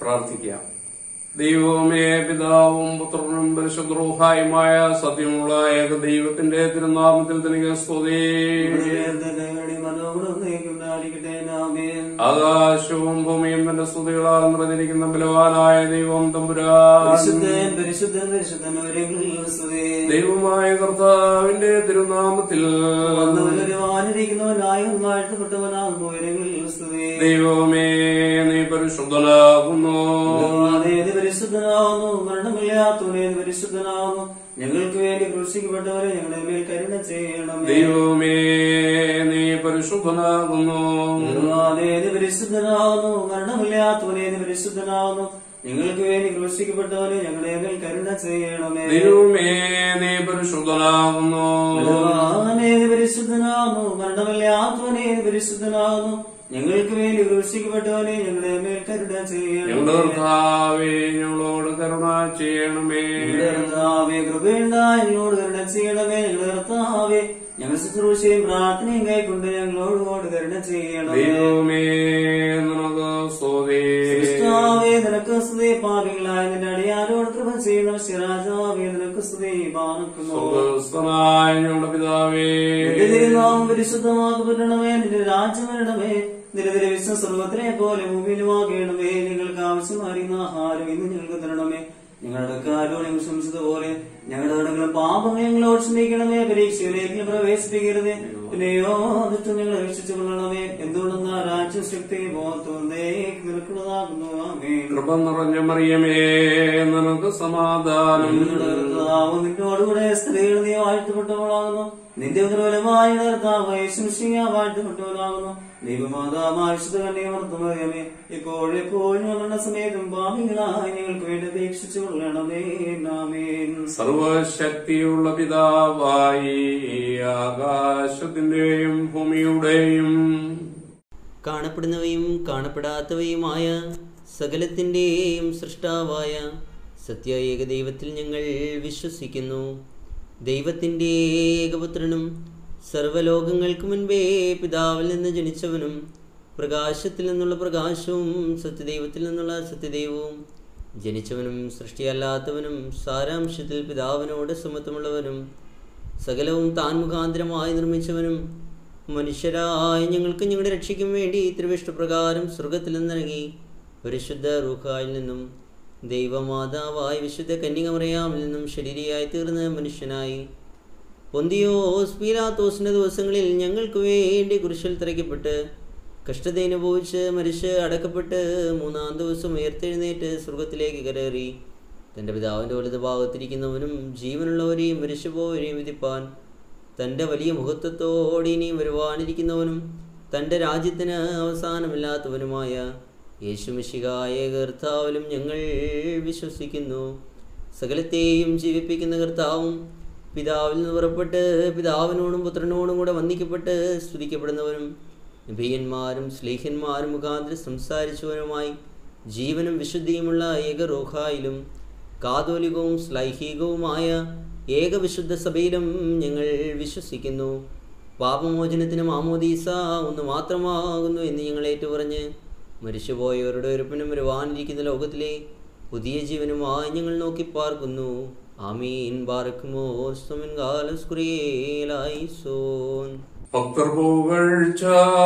പ്രാർത്ഥിക്കാം ദൈവമേ പിതാവും പുത്രനും പരിശുദ്രോഹായുമായ സത്യമുള്ള ഏക ദൈവത്തിന്റെ തിരുനാമത്തിൽ തനിക്ക് സ്തുതി ആകാശവും ഭൂമിയും തന്റെ സ്തുതികളാൽ നിറഞ്ഞിരിക്കുന്ന ബലവാനായ ദൈവം തമ്പുരാൻ പരിശുദ്ധൻ പരിശുദ്ധൻ പരിശുദ്ധൻ ഒരെങ്കിലും സ്തുതി ദൈവമായ കർത്താവിന്റെ തിരുനാമത്തിൽ വന്നവരിക്കുന്നവനായ വാഴ്ത്തപ്പെട്ടവനാകുന്നു ഒരെങ്കിലും സ്തുതി ദൈവമേ നീ പരിശുദ്ധനാകുന്നു അതേത് പരിശുദ്ധനാവുന്നു മരണമില്ലാത്തവനേത് പരിശുദ്ധനാവുന്നു ഞങ്ങൾക്ക് വേണ്ടി ക്രൂശിക്കപ്പെട്ടവരെ ഞങ്ങളുടെ മേൽ കരുണ ചെയ്യണം ദൈവമേ നീ പരിശുദ്ധനാകുന്നു അതേത് പരിശുദ്ധനാവുന്നു മരണമില്ലാത്തവനേത് പരിശുദ്ധനാവുന്നു ഞങ്ങൾക്ക് വേണ്ടി ക്രൂശിക്കപ്പെട്ടവരെ ഞങ്ങളുടെ മേൽ കരുണ ചെയ്യണമേ ദൈവമേ നീ പരിശുദ്ധനാകുന്നു ഭഗവാനേത് പരിശുദ്ധനാകുന്നു മരണമില്ലാത്തവനേത് പരിശുദ്ധനാകുന്നു ഞങ്ങൾക്ക് വേണ്ടി ക്രൂശിക്കപ്പെട്ടവനെ ഞങ്ങളുടെ മേൽ കരുണ ചെയ്യണമേ ഞങ്ങളുടെ കർത്താവേ ഞങ്ങളോട് കരുണ ചെയ്യണമേ ഞങ്ങളുടെ കർത്താവേ കൃപയുണ്ട ഞങ്ങളോട് കരുണ ചെയ്യണമേ ഞങ്ങളുടെ കർത്താവേ ഞങ്ങൾ ശുശ്രൂഷയും പ്രാർത്ഥനയും കൈക്കൊണ്ട് ഞങ്ങളോട് കരുണ ചെയ്യണമേ ദൈവമേ നിനക്ക് സ്തുതി കർത്താവേ നിനക്ക് സ്തുതി പാപികളായ നിന്റെ അടിയാരോട് കൃപ ചെയ്യുന്ന ശിരാജാവേ നിനക്ക് സ്തുതി പാർക്കുന്നു സ്വർഗസ്ഥനായ ഞങ്ങളുടെ പിതാവേ നിന്റെ തിരുനാമം പരിശുദ്ധമാക്കപ്പെടണമേ നിന്റെ രാജ്യം വരണമേ നിന്റെ തിരുവിശ്വ സർവത്തിനെ പോലെ ഭൂമിയിലുമാകണമേ നിങ്ങൾക്ക് ആവശ്യമായിരുന്ന ആഹാരം ഇന്ന് ഞങ്ങൾക്ക് തരണമേ ഞങ്ങളുടെ കാരോട് ഞങ്ങൾ ശ്രമിച്ചതുപോലെ ഞങ്ങളുടെ കടകളും പാപങ്ങൾ ഞങ്ങളോട് ക്ഷമിക്കണമേ പരീക്ഷയിലേക്ക് പ്രവേശിപ്പിക്കരുതേ പിന്നെയോ എന്നിട്ട് ഞങ്ങളെ രക്ഷിച്ചു കൊള്ളണമേ എന്തുകൊണ്ടെന്ന രാജ്യം ശക്തി ബോധത്തോന്നേ നിൽക്കുന്നതാകുന്നു ആമേ കൃപ നിറഞ്ഞ മറിയമേ നിനക്ക് സമാധാനം നിങ്ങളുടെ കർത്താവ് നിന്നോടുകൂടെ സ്ത്രീകൾ നീ വാഴ്ത്തപ്പെട്ടവളാകുന്നു നിന്റെ ഉദരവലമായ കർത്താവ് യേശുശിയ വാഴ്ത്തപ്പെട്ടവളാകുന്നു ദൈവമാതാമായ വർത്തമയമേ ഇപ്പോഴെപ്പോഴും മരണ സമയത്തും പാപികളായി ഞങ്ങൾക്ക് വേണ്ടി അപേക്ഷിച്ചു കൊള്ളണമേ നാമേൻ സർവശക്തിയുള്ള പിതാവായി ആകാശത്തിന്റെയും ഭൂമിയുടെയും കാണപ്പെടുന്നവയും കാണപ്പെടാത്തവയുമായ സകലത്തിൻ്റെയും സൃഷ്ടാവായ സത്യ ഏകദൈവത്തിൽ ഞങ്ങൾ വിശ്വസിക്കുന്നു ദൈവത്തിൻ്റെ ഏകപുത്രനും സർവ്വലോകങ്ങൾക്ക് മുൻപേ പിതാവിൽ നിന്ന് ജനിച്ചവനും പ്രകാശത്തിൽ നിന്നുള്ള പ്രകാശവും സത്യദൈവത്തിൽ നിന്നുള്ള സത്യദൈവവും ജനിച്ചവനും സൃഷ്ടിയല്ലാത്തവനും സാരാംശത്തിൽ പിതാവിനോട് സമത്വമുള്ളവനും സകലവും താൻ മുഖാന്തരമായി നിർമ്മിച്ചവനും മനുഷ്യരായ ഞങ്ങൾക്ക് ഞങ്ങളുടെ രക്ഷയ്ക്കും വേണ്ടി തിരുവിഷ്ടപ്രകാരം സ്വർഗത്തിൽ നിന്നിറങ്ങി പരിശുദ്ധ റൂഹായിൽ നിന്നും ദൈവമാതാവായ വിശുദ്ധ കന്യകമറിയാമിൽ നിന്നും ശരീരയായി തീർന്ന മനുഷ്യനായി പൊന്തിയോസ് പീലാത്തോസിന്റെ ദിവസങ്ങളിൽ ഞങ്ങൾക്ക് വേണ്ടി കുരിശിൽ തിരക്കപ്പെട്ട് കഷ്ടത അനുഭവിച്ച് മരിച്ച് അടക്കപ്പെട്ട് മൂന്നാം ദിവസം ഉയർത്തെഴുന്നേറ്റ് സ്വർഗത്തിലേക്ക് കരേറി തൻ്റെ പിതാവിൻ്റെ വലുത് ഭാഗത്തിരിക്കുന്നവനും ജീവനുള്ളവരെയും മരിച്ചുപോയവരെയും വിധിപ്പാൻ തൻ്റെ വലിയ മുഹത്വത്തോടെ ഇനിയും വരുവാനിരിക്കുന്നവനും തൻ്റെ രാജ്യത്തിന് അവസാനമില്ലാത്തവനുമായ യേശുമിശികായ കർത്താവിലും ഞങ്ങൾ വിശ്വസിക്കുന്നു സകലത്തെയും ജീവിപ്പിക്കുന്ന കർത്താവും പിതാവിൽ നിന്ന് പുറപ്പെട്ട് പിതാവിനോടും പുത്രനോടും കൂടെ വന്ദിക്കപ്പെട്ട് സ്തുതിക്കപ്പെടുന്നവനും നബിയന്മാരും സ്ലേഹന്മാരും മുഖാന്തരം സംസാരിച്ചവനുമായി ജീവനും വിശുദ്ധിയുമുള്ള ഏകറോഹായിലും കാതോലികവും ശ്ലൈഹികവുമായ ഏകവിശുദ്ധ സഭയിലും ഞങ്ങൾ വിശ്വസിക്കുന്നു പാപമോചനത്തിന് മാമോദീസ ഒന്ന് മാത്രമാകുന്നു എന്ന് ഞങ്ങൾ ഏറ്റുപറഞ്ഞ് മരിച്ചുപോയവരുടെ ഒരുപ്പനും വരുവാനിരിക്കുന്ന ലോകത്തിലെ പുതിയ ജീവനുമായി ഞങ്ങൾ നോക്കി പാർക്കുന്നു ആമീൻ ബാറക്കുമോ സ്വമിൻ കാലസ്കുറിയേലായി സോൻ ഭക്തർപുകഴ്ച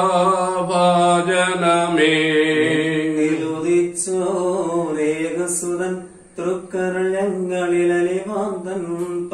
ഭാജനമേ േകസുതൻ തൃക്കരൾ ഞങ്ങളിൽ അലിവാന്തൻ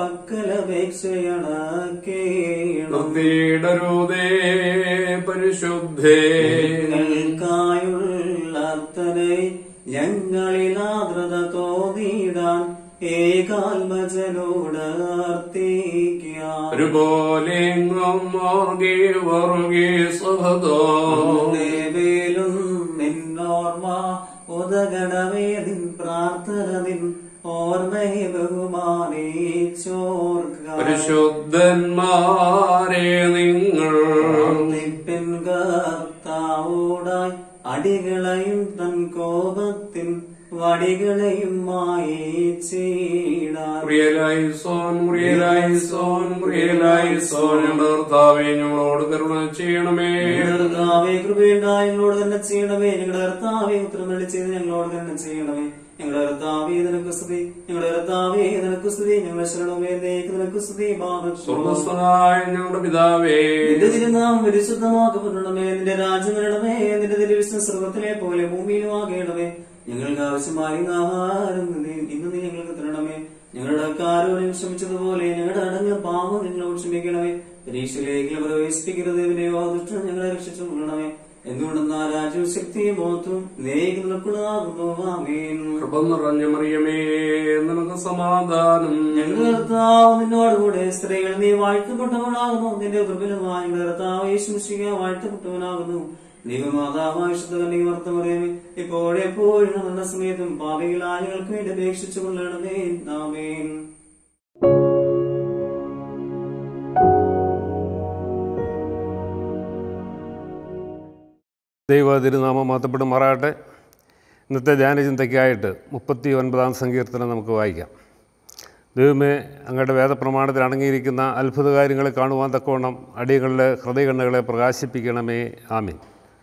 പക്കലപേക്ഷയണക്കേണം നിർത്തിയിടരുതേ പരിശുദ്ധേ ഞങ്ങൾക്കായുള്ള അർത്ഥനെ ഞങ്ങളിൽ ആദ്രത തോന്നിയിടാൻ ഏകാത്മജനോട് അർത്ഥിക്കാം ഒരുപോലെങ്ങും ഓർഗി വർഗി സുഖതോ ദേവേലും നിന്നോർമ്മ ഉദകടമേ നിൻ പ്രാർത്ഥന നിൻ ഓർമ്മയെ ബഹുമാനിച്ചോർക്ക പരിശുദ്ധന്മാരെ നിങ്ങൾ നിപ്പിൻ കർത്താവോടായി അടികളെയും തൻ കോപത്തിൻ വടികളെയും മായിച്ചിടാൻ പ്രിയ കുറിയലായി സോൻ കുറിയലായി സോൻ കുറിയലായി സോൻ ഞങ്ങളുടെ കർത്താവെ ഞങ്ങളോട് കരുണ ചെയ്യണമേ ഞങ്ങളുടെ കർത്താവേ കൃപയുണ്ടായി ഞങ്ങളോട് തന്നെ ചെയ്യണമേ ഞങ്ങളുടെ കർത്താവെ ഉത്തരം നടി ചെയ്ത് ഞങ്ങളോട് തന്നെ ചെയ്യണമേ ഞങ്ങളുടെ കർത്താവേ നിനക്ക് സ്തുതി ഞങ്ങളുടെ കർത്താവേ നിനക്ക് സ്തുതി ഞങ്ങളുടെ ശരണമേ ദൈവം നിനക്ക് സ്തുതി ബാധ സ്വർഗസ്ഥനായ ഞങ്ങളുടെ പിതാവേ നിന്റെ തിരുനാം പരിശുദ്ധമാക്കപ്പെടണമേ നിന്റെ രാജ്യം വരണമേ നിന്റെ തിരുവിഷ്ണു സ്വർഗത്തിലെ പോലെ ഭൂമിയിലും ആകേണമേ ഞങ്ങൾക്ക് ആവശ്യമായി ആഹാരം ഇന്ന് ഇന്ന് നീ ഞങ്ങൾക്ക് തരണമേ ഞങ്ങളുടെ കാരോടും ക്ഷമിച്ചതുപോലെ ഞങ്ങളുടെ അടങ്ങിയ പാപം ഞങ്ങളോട് ക്ഷമിക്കണമേ പരീക്ഷയിലേക്ക് പ്രവേശിപ്പിക്കരുത് വിനയോ ദുഷ്ടം ഞങ്ങളെ രക്ഷിച്ചു കൊള്ളണമേ എന്തുകൊണ്ടെന്നാ രാജ്യവും ശക്തിയും ബോധവും നേക്ക് നിനക്കുള്ളതാകുന്നു ആമേൻ കൃപ നിറഞ്ഞ മറിയമേ നിനക്ക് സമാധാനം ഞങ്ങളുടെ കർത്താവ് നിന്നോടുകൂടെ സ്ത്രീകൾ നീ വാഴ്ത്തപ്പെട്ടവനാകുന്നു നിന്റെ ദുർബലമായ ഞങ്ങളുടെ കർത്താവ് യേശുമിശിക വാഴ്ത്തപ്പെട്ടവനാകുന്നു ദൈവമാതാവായ ശുദ്ധകന്നി വർത്തമറിയമേ ഇപ്പോഴെപ്പോഴും നമ്മുടെ സമയത്തും പാപികളായ ഞങ്ങൾക്ക് വേണ്ടി അപേക്ഷിച്ചു കൊള്ളണമേ നാമേൻ ദൈവ തിരുനാമം മാത്തപ്പെടുമാറാകട്ടെ ഇന്നത്തെ ധ്യാനചിന്തയ്ക്കായിട്ട് മുപ്പത്തി ഒൻപതാം സങ്കീർത്തനം നമുക്ക് വായിക്കാം ദൈവമേ അങ്ങയുടെ വേദപ്രമാണത്തിൽ അടങ്ങിയിരിക്കുന്ന അത്ഭുത കാര്യങ്ങളെ കാണുവാൻ തക്കവണ്ണം അടിയങ്ങളുടെ ഹൃദയകണ്ണുകളെ പ്രകാശിപ്പിക്കണമേ ആമീൻ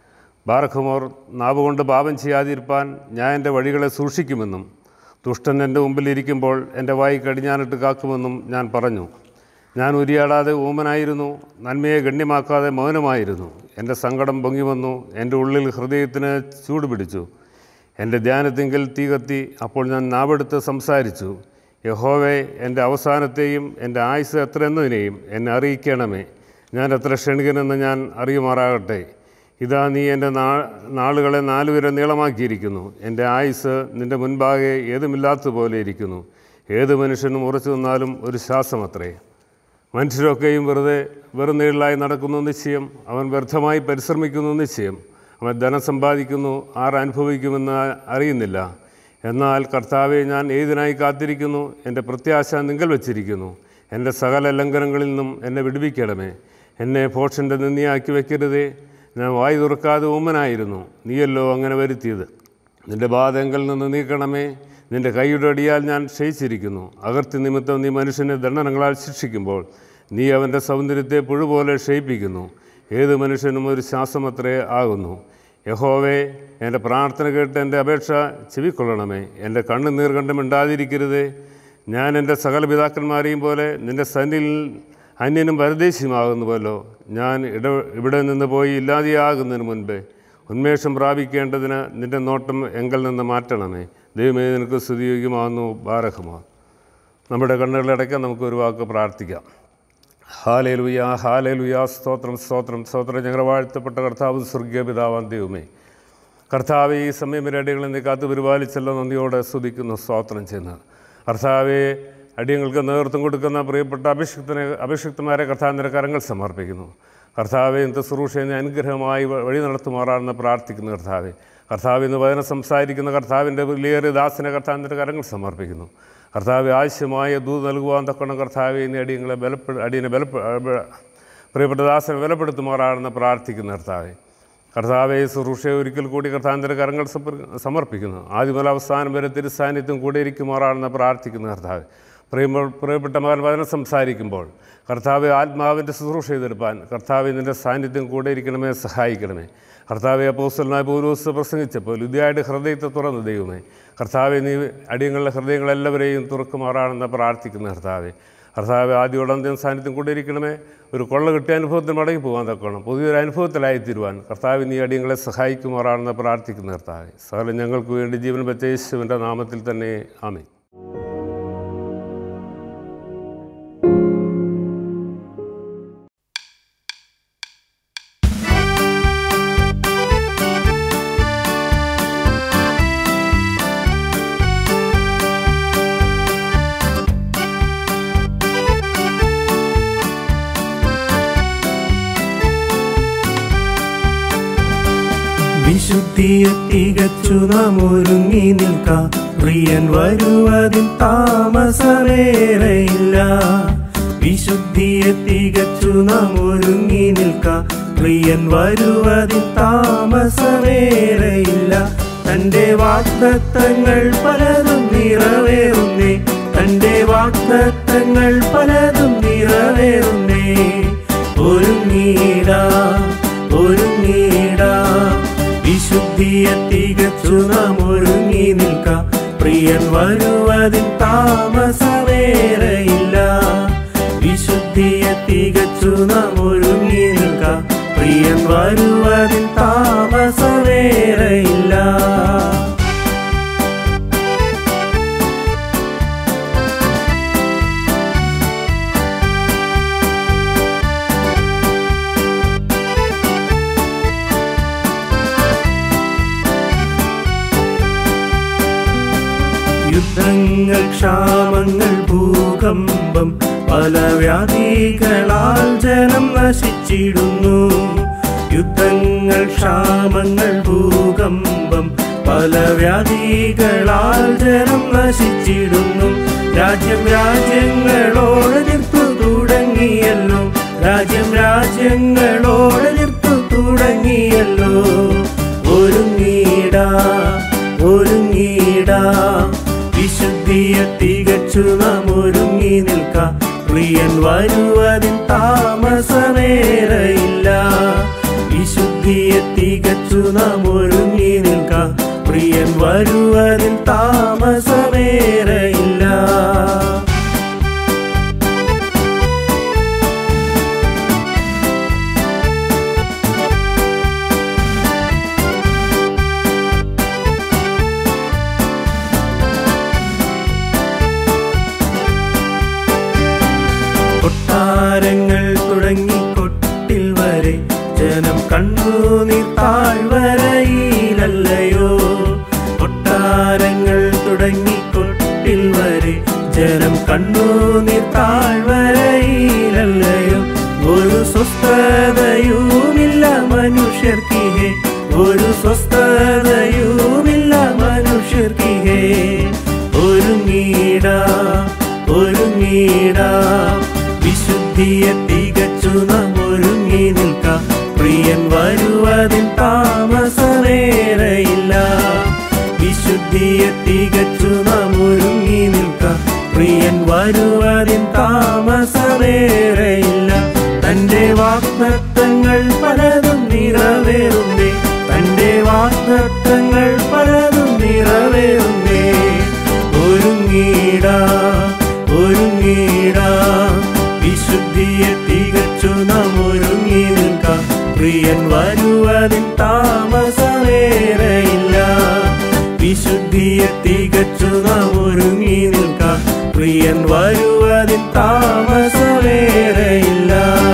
ബാറഖമോർ നാവ് കൊണ്ട് പാപം ചെയ്യാതിരിപ്പാൻ ഞാൻ എൻ്റെ വഴികളെ സൂക്ഷിക്കുമെന്നും ദുഷ്ടൻ എൻ്റെ മുമ്പിൽ ഇരിക്കുമ്പോൾ എൻ്റെ വായി കടിഞ്ഞാനിട്ട് കാക്കുമെന്നും ഞാൻ പറഞ്ഞു ഞാൻ ഉരിയാടാതെ ഊമനായിരുന്നു നന്മയെ ഗണ്യമാക്കാതെ മൗനമായിരുന്നു എൻ്റെ സങ്കടം പൊങ്ങി വന്നു എൻ്റെ ഉള്ളിൽ ഹൃദയത്തിന് ചൂട് പിടിച്ചു എൻ്റെ ധ്യാനത്തിങ്കിൽ തീ കത്തി അപ്പോൾ ഞാൻ നാവെടുത്ത് സംസാരിച്ചു യഹോവേ എൻ്റെ അവസാനത്തെയും എൻ്റെ ആയുസ് എത്ര എന്നതിനെയും എന്നെ അറിയിക്കണമേ ഞാൻ എത്ര ക്ഷണികനെന്ന് ഞാൻ അറിയുമാറാകട്ടെ ഇതാ നീ എൻ്റെ നാ നാളുകളെ നാലുവരെ നീളമാക്കിയിരിക്കുന്നു എൻ്റെ ആയുസ് നിൻ്റെ മുൻപാകെ ഏതുമില്ലാത്തതുപോലെ ഇരിക്കുന്നു ഏത് മനുഷ്യനും ഉറച്ചു നിന്നാലും ഒരു ശ്വാസമത്രേ മനുഷ്യരൊക്കെയും വെറുതെ വെറും നീളായി നടക്കുന്നു നിശ്ചയം അവൻ വ്യർത്ഥമായി പരിശ്രമിക്കുന്നു നിശ്ചയം അവൻ ധനം സമ്പാദിക്കുന്നു ആർ അനുഭവിക്കുമെന്ന് അറിയുന്നില്ല എന്നാൽ കർത്താവെ ഞാൻ ഏതിനായി കാത്തിരിക്കുന്നു എൻ്റെ പ്രത്യാശ നിങ്ങൾ വച്ചിരിക്കുന്നു എൻ്റെ സകല ലംഘനങ്ങളിൽ നിന്നും എന്നെ വിടുവിക്കണമേ എന്നെ ഭോഷൻ്റെ നിന്ദിയാക്കി വെക്കരുതേ ഞാൻ വായി തുറക്കാതെ ഊമനായിരുന്നു നീയല്ലോ അങ്ങനെ വരുത്തിയത് നിന്റെ ബാധങ്ങൾ നിന്ന് നീക്കണമേ നിന്റെ കൈയുടെ അടിയാൽ ഞാൻ ക്ഷയിച്ചിരിക്കുന്നു അകർത്തി നിമിത്തം നീ മനുഷ്യനെ ദണ്ഡനങ്ങളാൽ ശിക്ഷിക്കുമ്പോൾ നീ അവൻ്റെ സൗന്ദര്യത്തെ പുഴുപോലെ ക്ഷയിപ്പിക്കുന്നു ഏത് മനുഷ്യനും ഒരു ശ്വാസമത്രേ ആകുന്നു യഹോവേ എൻ്റെ പ്രാർത്ഥന കേട്ട് എൻ്റെ അപേക്ഷ ചെവിക്കൊള്ളണമേ എൻ്റെ കണ്ണ് നീർ കണ്ട് മിണ്ടാതിരിക്കരുതേ ഞാൻ എൻ്റെ സകല പിതാക്കന്മാരെയും പോലെ നിൻ്റെ സന്നിൽ അന്യനും പരദേശിയുമാകുന്നുവല്ലോ ഞാൻ ഇട ഇവിടെ നിന്ന് പോയി ഇല്ലാതെയാകുന്നതിന് മുൻപേ ഉന്മേഷം പ്രാപിക്കേണ്ടതിന് നിന്റെ നോട്ടം എങ്കിൽ നിന്ന് മാറ്റണമേ ദൈവമേ നിനക്ക് സ്തുതിയോഗ്യമാകുന്നു ബാരഹമോ നമ്മുടെ കണ്ണുകളടയ്ക്കാൻ നമുക്ക് ഒരു വാക്ക് പ്രാർത്ഥിക്കാം ഹാലേലുയ ഹാലേലുയ സ്തോത്രം സ്തോത്രം സ്തോത്രം ഞങ്ങളുടെ വാഴ്ത്തപ്പെട്ട കർത്താവ് സ്വർഗീയ പിതാവാൻ ദൈവമേ കർത്താവ് ഈ സമയം അടികളിൽ നീ കാത്തു പരിപാലിച്ചല്ലോ നന്ദിയോടെ സ്തുതിക്കുന്നു സ്തോത്രം ചെയ്യുന്നത് കർത്താവെ അടിയങ്ങൾക്ക് നേതൃത്വം കൊടുക്കുന്ന പ്രിയപ്പെട്ട അഭിഷിക്തനെ അഭിഷിക്തന്മാരെ കർത്താവിൻ്റെ കരങ്ങൾ സമർപ്പിക്കുന്നു കർത്താവെ ഇന്നത്തെ ശുശ്രൂഷയെ അനുഗ്രഹമായി വ- വഴി നടത്തുമാറാണെന്ന് പ്രാർത്ഥിക്കുന്നു കർത്താവെ കർത്താവ് ഇന്ന് വചനം സംസാരിക്കുന്ന കർത്താവിൻ്റെ വിലയേറിയ ദാസിനെ കർത്താവിൻ്റെ കരങ്ങൾ സമർപ്പിക്കുന്നു കർത്താവ് ആവശ്യമായ ദൂത് നൽകുവാൻ തക്കണം കർത്താവെ ഇന്ന് അടിയങ്ങളെ ബലപ്പെ അടിയനെ ബലപ്പെ പ്രിയപ്പെട്ട ദാസനെ ബലപ്പെടുത്തുമാറാണെന്ന് പ്രാർത്ഥിക്കുന്നു കർത്താവെ കർത്താവെ ശുശ്രൂഷയെ ഒരിക്കൽ കൂടി കർത്താവിൻ്റെ കരങ്ങൾ സമർ- സമർപ്പിക്കുന്നു ആദ്യം മുതൽ അവസാനം വരെ തിരുസാന്നിധ്യം കൂടെ ഇരിക്കുമാറാണെന്ന് പ്രാർത്ഥിക്കുന്നു കർത്താവ് പ്രിയ പ്രിയപ്പെട്ട മകൻ വചനം സംസാരിക്കുമ്പോൾ കർത്താവ് ആത്മാവിൻ്റെ ശുശ്രൂഷ ചെയ്തെടുപ്പാൻ കർത്താവ് നിൻ്റെ സാന്നിധ്യം കൂടെ ഇരിക്കണമേ സഹായിക്കണമേ കർത്താവെ അപ്പോസ്റ്റലായ പൗലോസ് പ്രസംഗിച്ചപ്പോൾ ലുദ്ധിയായിട്ട് ഹൃദയത്തെ തുറന്നു ദൈവമേ കർത്താവെ നീ അടിയങ്ങളുടെ ഹൃദയങ്ങളെല്ലാവരെയും തുറക്കുമാറാണെന്ന് പ്രാർത്ഥിക്കുന്നു കർത്താവെ കർത്താവ് ആദ്യോടന്ത്യം സാന്നിധ്യം കൂടെ ഇരിക്കണമേ ഒരു കൊള്ള കിട്ടിയ അനുഭവത്തിൽ മടങ്ങി പോകാൻ തക്കണം പുതിയൊരു അനുഭവത്തിലായി തീരുവാൻ കർത്താവ് നീ അടിയങ്ങളെ സഹായിക്കുമാറാണെന്ന് പ്രാർത്ഥിക്കുന്നു കർത്താവെ സകലം ഞങ്ങൾക്ക് വേണ്ടി ജീവൻ വെച്ച യേശുവിൻ്റെ നാമത്തിൽ തന്നെ ആമേ വിശുദ്ധിയെ തികച്ചു നാം ഒരുങ്ങി നിൽക്കാം പ്രിയൻ വരുവതിൽ താമസമേറെയില്ല വിശുദ്ധിയെ തികച്ചു നാം ഒരുങ്ങി നിൽക്കാം പ്രിയൻ വരുവതിൽ താമസമേറെയില്ല തന്റെ വാഗ്ദത്തങ്ങൾ പലതും നിറവേറുന്നേ തന്റെ വാഗ്ദത്തങ്ങൾ പലതും നിറവേറുന്നേ ഒരുങ്ങീട ഒരുങ്ങീട വിശുദ്ധിയെ തികച്ചു നാം ഒരുങ്ങി നിൽക്കാം പ്രിയൻ വരുവതിൽ താമസമേറയില്ല വിശുദ്ധിയെ തികച്ചു നാം ഒരുങ്ങി നിൽക്കാം പ്രിയൻ വരുവതിൽ താമസമേറയില്ല യുദ്ധങ്ങൾ ക്ഷാമങ്ങൾ ഭൂകമ്പം പല വ്യാധികളാൽ ജനം നശിച്ചിടുന്നു യുദ്ധങ്ങൾ ക്ഷാമങ്ങൾ ഭൂകമ്പം പല വ്യാധികളാൽ ജനം നശിച്ചിടുന്നു രാജ്യം രാജ്യങ്ങളോട് എതിർത്തു തുടങ്ങിയല്ലോ രാജ്യം രാജ്യങ്ങളോട് എതിർത്തു തുടങ്ങിയല്ലോ ഒരുങ്ങീടാ ഒരുങ്ങീടാ വിശുദ്ധിയെ തികച്ചു നാം ഒരുങ്ങി നിൽക്കാം പ്രിയൻ വരുവതിൽ താമസമേറയില്ല വിശുദ്ധിയെ തികച്ചു നാം ഒരുങ്ങി നിൽക്കാം പ്രിയൻ വരുവതിൽ താമസമേറയില്ല കൊട്ടാരങ്ങൾ തുടങ്ങി കൊട്ടിൽ വരെ ജനം കണ്ണുനീർ താഴ്വരയിലല്ലയോ കൊട്ടാരങ്ങൾ തുടങ്ങി കൊട്ടിൽ വരെ ജനം കണ്ണുനീർ താഴ്വരയിലല്ലയോ ഒരു സ്വസ്ഥതയുമില്ല മനുഷ്യർക്കിഹേ ഒരു സ്വസ്ഥതയുമില്ല മനുഷ്യർക്കിഹേ ഒരുങ്ങീടാ ഒരുങ്ങീടാ വിശുദ്ധിയെ തികച്ചു നാം ഒരുങ്ങി നിൽക്കാം പ്രിയൻ വരുവതിൽ താമസമേറയില്ല വിശുദ്ധിയെ തികച്ചു നാം ഒരുങ്ങി നിൽക്കാം പ്രിയൻ വരുവതിൽ താമസമേറയില്ല തന്റെ വാഗ്ദത്തങ്ങൾ പലതും നിറവേറുന്നേ തന്റെ വാഗ്ദത്തങ്ങൾ പലതും നിറവേറുന്നേ ഒരുങ്ങീടാ ഒരുങ്ങീടാ വിശുദ്ധിയെ തികച്ചു നാം ഒരുങ്ങി നിൽക്കാം പ്രിയൻ വരുവതിൽ താമസമേറയില്ല വിശുദ്ധിയെ തികച്ചു നാം ഒരുങ്ങി നിൽക്കാം പ്രിയൻ വരുവതിൽ താമസമേറയില്ല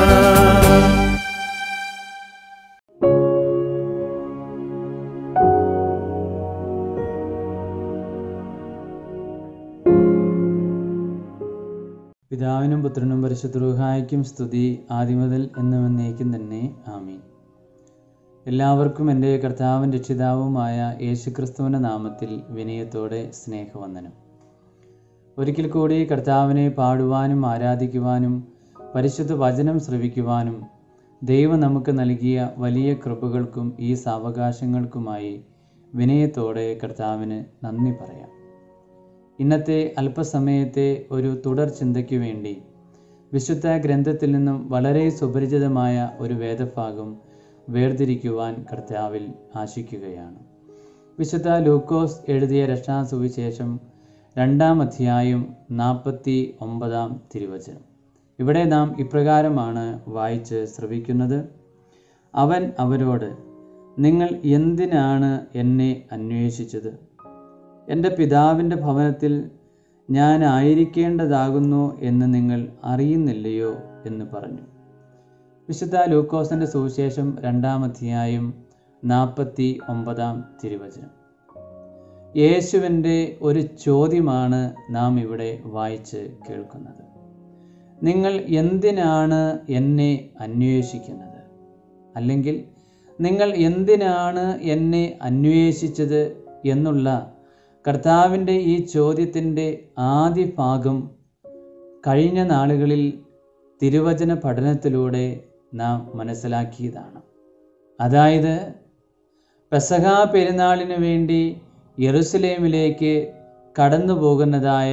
പിതാവിനും പുത്രനും പരിശുദ്ധ സ്തുതി ആദിമുതൽ എന്നും എന്നേക്കും തന്നെ ആമീൻ എല്ലാവർക്കും എൻ്റെ കർത്താവും രക്ഷിതാവുമായ യേശുക്രിസ്തുവിൻ്റെ നാമത്തിൽ വിനയത്തോടെ സ്നേഹവന്ദനം ഒരിക്കൽ കൂടി കർത്താവിനെ പാടുവാനും ആരാധിക്കുവാനും പരിശുദ്ധ വചനം ശ്രവിക്കുവാനും ദൈവം നമുക്ക് നൽകിയ വലിയ കൃപകൾക്കും ഈ സാവകാശങ്ങൾക്കുമായി വിനയത്തോടെ കർത്താവിന് നന്ദി പറയാം ഇന്നത്തെ അല്പസമയത്തെ ഒരു തുടർ ചിന്തയ്ക്ക് വേണ്ടി വിശുദ്ധ ഗ്രന്ഥത്തിൽ നിന്നും വളരെ സുപരിചിതമായ ഒരു വേദഭാഗം വേർതിരിക്കുവാൻ കർത്താവിൽ ആശിക്കുകയാണ് വിശുദ്ധ ലൂക്കോസ് എഴുതിയ രക്ഷാസുവിശേഷം രണ്ടാം അധ്യായം നാൽപ്പത്തി ഒമ്പതാം തിരുവചനം ഇവിടെ നാം ഇപ്രകാരമാണ് വായിച്ച് ശ്രവിക്കുന്നത് അവൻ അവരോട് നിങ്ങൾ എന്തിനാണ് എന്നെ അന്വേഷിച്ചത് എൻ്റെ പിതാവിൻ്റെ ഭവനത്തിൽ ഞാൻ ആയിരിക്കേണ്ടതാകുന്നു എന്ന് നിങ്ങൾ അറിയുന്നില്ലയോ എന്ന് പറഞ്ഞു വിശുദ്ധ ലൂക്കോസിൻ്റെ സുവിശേഷം രണ്ടാം അധ്യായം നാൽപ്പത്തി ഒമ്പതാം തിരുവചനം യേശുവിൻ്റെ ഒരു ചോദ്യമാണ് നാം ഇവിടെ വായിച്ച് കേൾക്കുന്നത് നിങ്ങൾ എന്തിനാണ് എന്നെ അന്വേഷിക്കുന്നത് അല്ലെങ്കിൽ നിങ്ങൾ എന്തിനാണ് എന്നെ അന്വേഷിച്ചത് എന്നുള്ള കർത്താവിൻ്റെ ഈ ചോദ്യത്തിൻ്റെ ആദ്യ ഭാഗം കഴിഞ്ഞ നാളുകളിൽ തിരുവചന പഠനത്തിലൂടെ നാം മനസ്സിലാക്കിയതാണ് അതായത് പെസഹ പെരുന്നാളിന് വേണ്ടി യെറുസലേമിലേക്ക് കടന്നു പോകുന്നതായ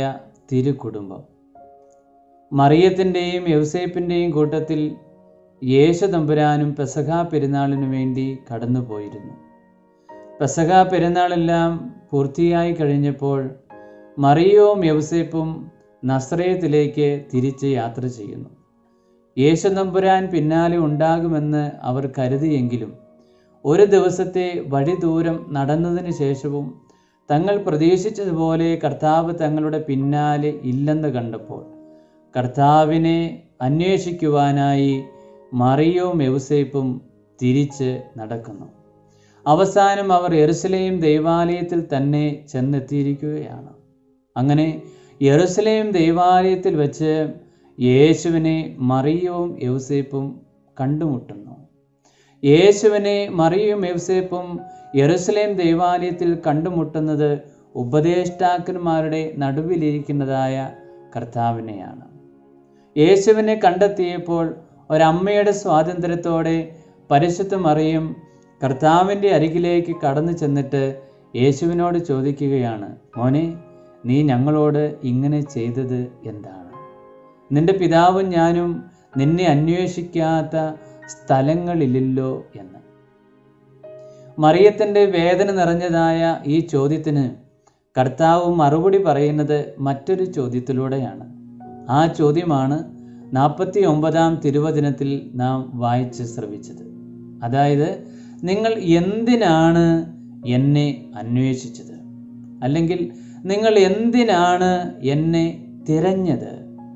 തിരുകുടുംബം മറിയത്തിൻ്റെയും യൗസേപ്പിൻ്റെയും കൂട്ടത്തിൽ യേശു തമ്പുരാനും പെസഹ പെരുന്നാളിനു വേണ്ടി കടന്നുപോയിരുന്നു പെസഹ പെരുന്നാളെല്ലാം പൂർത്തിയായി കഴിഞ്ഞപ്പോൾ മറിയവും യൗസേപ്പും നസ്രയത്തിലേക്ക് തിരിച്ച് യാത്ര ചെയ്യുന്നു യേശു തമ്പുരാൻ പിന്നാലെ ഉണ്ടാകുമെന്ന് അവർ കരുതിയെങ്കിലും ഒരു ദിവസത്തെ വഴി ദൂരം നടന്നതിന് ശേഷവും തങ്ങൾ പ്രതീക്ഷിച്ചതുപോലെ കർത്താവ് തങ്ങളുടെ പിന്നാലെ ഇല്ലെന്ന് കണ്ടപ്പോൾ കർത്താവിനെ അന്വേഷിക്കുവാനായി മറിയവും യൗസേപ്പും തിരിച്ച് നടക്കുന്നു അവസാനം അവർ യെറുസലേം ദൈവാലയത്തിൽ തന്നെ ചെന്നെത്തിയിരിക്കുകയാണ് അങ്ങനെ യെറുസലേം ദൈവാലയത്തിൽ വെച്ച് യേശുവിനെ മറിയവും യൗസേപ്പും കണ്ടുമുട്ടുന്നു യേശുവിനെ മറിയവും യൗസേപ്പും യെറുസലേം ദൈവാലയത്തിൽ കണ്ടുമുട്ടുന്നത് ഉപദേഷ്ടാക്കന്മാരുടെ നടുവിലിരിക്കുന്നതായ കർത്താവിനെയാണ് യേശുവിനെ കണ്ടെത്തിയപ്പോൾ ഒരമ്മയുടെ സ്വാതന്ത്ര്യത്തോടെ പരിശുദ്ധ മറിയും കർത്താവിൻ്റെ അരികിലേക്ക് കടന്നു ചെന്നിട്ട് യേശുവിനോട് ചോദിക്കുകയാണ് മോനെ നീ ഞങ്ങളോട് ഇങ്ങനെ ചെയ്തത് എന്താണ് നിന്റെ പിതാവും ഞാനും നിന്നെ അന്വേഷിക്കാത്ത സ്ഥലങ്ങളില്ലല്ലോ എന്ന് മറിയത്തിൻ്റെ വേദന നിറഞ്ഞതായ ഈ ചോദ്യത്തിന് കർത്താവ് മറുപടി പറയുന്നത് മറ്റൊരു ചോദ്യത്തിലൂടെയാണ് ആ ചോദ്യമാണ് നാൽപ്പത്തി ഒമ്പതാം തിരുവചനത്തിൽ നാം വായിച്ച് ശ്രവിച്ചത് അതായത് നിങ്ങൾ എന്തിനാണ് എന്നെ അന്വേഷിച്ചത് അല്ലെങ്കിൽ നിങ്ങൾ എന്തിനാണ് എന്നെ തിരഞ്ഞത്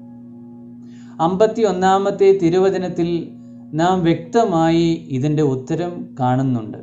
അമ്പത്തി ഒന്നാമത്തെ തിരുവചനത്തിൽ നാം വ്യക്തമായി ഇതിൻ്റെ ഉത്തരം കാണുന്നുണ്ട്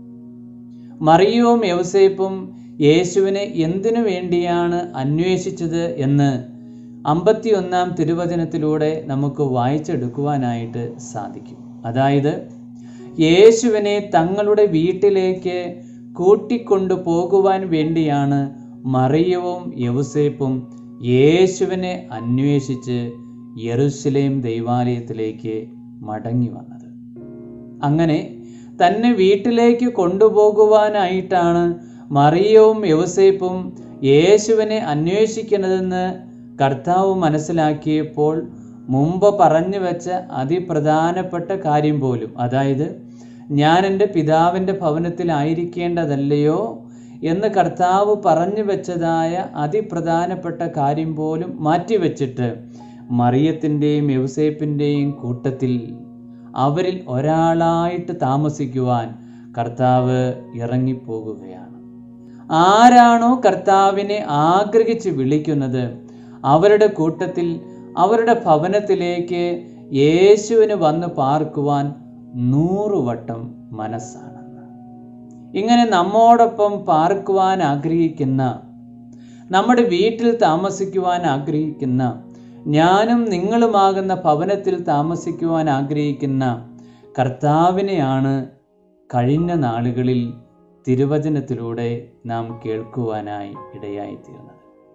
മറിയവും യവസേപ്പും യേശുവിനെ എന്തിനു വേണ്ടിയാണ് അന്വേഷിച്ചത് എന്ന് അമ്പത്തിയൊന്നാം തിരുവചനത്തിലൂടെ നമുക്ക് വായിച്ചെടുക്കുവാനായിട്ട് സാധിക്കും അതായത് യേശുവിനെ തങ്ങളുടെ വീട്ടിലേക്ക് കൂട്ടിക്കൊണ്ടു പോകുവാൻ വേണ്ടിയാണ് മറിയവും യവുസേപ്പും യേശുവിനെ അന്വേഷിച്ച് യെറുസലേം ദൈവാലയത്തിലേക്ക് മടങ്ങി വന്നത് അങ്ങനെ തന്നെ വീട്ടിലേക്ക് കൊണ്ടുപോകുവാനായിട്ടാണ് മറിയവും യവസേപ്പും യേശുവിനെ അന്വേഷിക്കുന്നതെന്ന് കർത്താവ് മനസ്സിലാക്കിയപ്പോൾ മുമ്പ് പറഞ്ഞു വെച്ച അതിപ്രധാനപ്പെട്ട കാര്യം പോലും അതായത് ഞാൻ എൻ്റെ പിതാവിൻ്റെ ഭവനത്തിലായിരിക്കേണ്ടതല്ലയോ എന്ന് കർത്താവ് പറഞ്ഞു വെച്ചതായ അതിപ്രധാനപ്പെട്ട കാര്യം പോലും മാറ്റിവെച്ചിട്ട് മറിയത്തിൻ്റെയും യവസേപ്പിൻ്റെയും കൂട്ടത്തിൽ അവരിൽ ഒരാളായിട്ട് താമസിക്കുവാൻ കർത്താവ് ഇറങ്ങിപ്പോകുകയാണ് ആരാണോ കർത്താവിനെ ആഗ്രഹിച്ച് വിളിക്കുന്നത് അവരുടെ കൂട്ടത്തിൽ അവരുടെ ഭവനത്തിലേക്ക് യേശുവിന് വന്ന് പാർക്കുവാൻ നൂറു വട്ടം മനസ്സാണെന്ന് ഇങ്ങനെ നമ്മോടൊപ്പം പാർക്കുവാൻ ആഗ്രഹിക്കുന്ന നമ്മുടെ വീട്ടിൽ താമസിക്കുവാൻ ആഗ്രഹിക്കുന്ന ഞാനും നിങ്ങളുമാകുന്ന ഭവനത്തിൽ താമസിക്കുവാൻ ആഗ്രഹിക്കുന്ന കർത്താവിനെയാണ് കഴിഞ്ഞ നാളുകളിൽ തിരുവചനത്തിലൂടെ നാം കേൾക്കുവാനായി ഇടയായിത്തീർന്നത്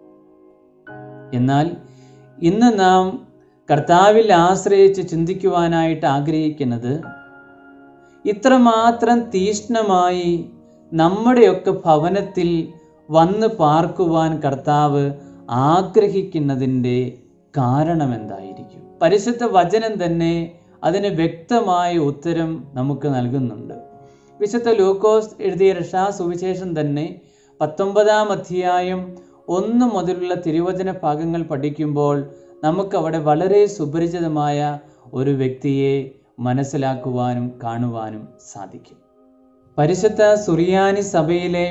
എന്നാൽ ഇന്ന് നാം കർത്താവിൽ ആശ്രയിച്ച് ചിന്തിക്കുവാനായിട്ട് ആഗ്രഹിക്കുന്നത് ഇത്രമാത്രം തീഷ്ണമായി നമ്മുടെയൊക്കെ ഭവനത്തിൽ വന്ന് പാർക്കുവാൻ കർത്താവ് ആഗ്രഹിക്കുന്നതിൻ്റെ കാരണമെന്തായിരിക്കും പരിശുദ്ധ വചനം തന്നെ അതിന് വ്യക്തമായ ഉത്തരം നമുക്ക് നൽകുന്നുണ്ട് വിശുദ്ധ ലൂക്കോസ് എഴുതിയ രക്ഷാ സുവിശേഷം തന്നെ പത്തൊമ്പതാം അധ്യായം ഒന്ന് മുതലുള്ള തിരുവചന ഭാഗങ്ങൾ പഠിക്കുമ്പോൾ നമുക്കവിടെ വളരെ സുപരിചിതമായ ഒരു വ്യക്തിയെ മനസ്സിലാക്കുവാനും കാണുവാനും സാധിക്കും പരിശുദ്ധ സുറിയാനി സഭയിലെ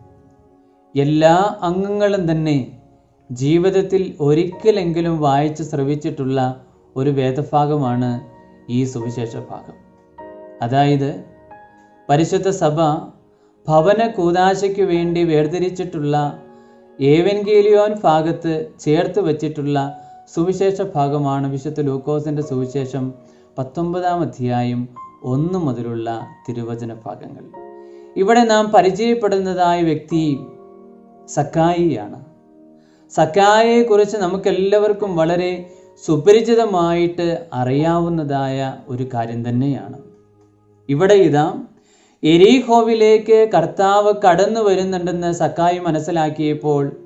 എല്ലാ അംഗങ്ങളും തന്നെ ജീവിതത്തിൽ ഒരിക്കലെങ്കിലും വായിച്ച് ശ്രവിച്ചിട്ടുള്ള ഒരു വേദഭാഗമാണ് ഈ സുവിശേഷ ഭാഗം അതായത് പരിശുദ്ധ സഭ ഭവന കൂതാശയ്ക്ക് വേണ്ടി വേർതിരിച്ചിട്ടുള്ള ഏവൻഗേലിയോൻ ഭാഗത്ത് ചേർത്ത് വച്ചിട്ടുള്ള സുവിശേഷ ഭാഗമാണ് വിശുദ്ധ ലൂക്കോസിൻ്റെ സുവിശേഷം പത്തൊമ്പതാം അധ്യായം ഒന്ന് മുതലുള്ള തിരുവചന ഭാഗങ്ങൾ ഇവിടെ നാം പരിചയപ്പെടുന്നതായ വ്യക്തി സക്കായിയാണ് സക്കായെക്കുറിച്ച് നമുക്കെല്ലാവർക്കും വളരെ സുപരിചിതമായിട്ട് അറിയാവുന്നതായ ഒരു കാര്യം തന്നെയാണ് ഇവിടെ ഇതാ എരീഹോവിലേക്ക് കർത്താവ് കടന്നു വരുന്നുണ്ടെന്ന് സക്കായി മനസ്സിലാക്കിയപ്പോൾ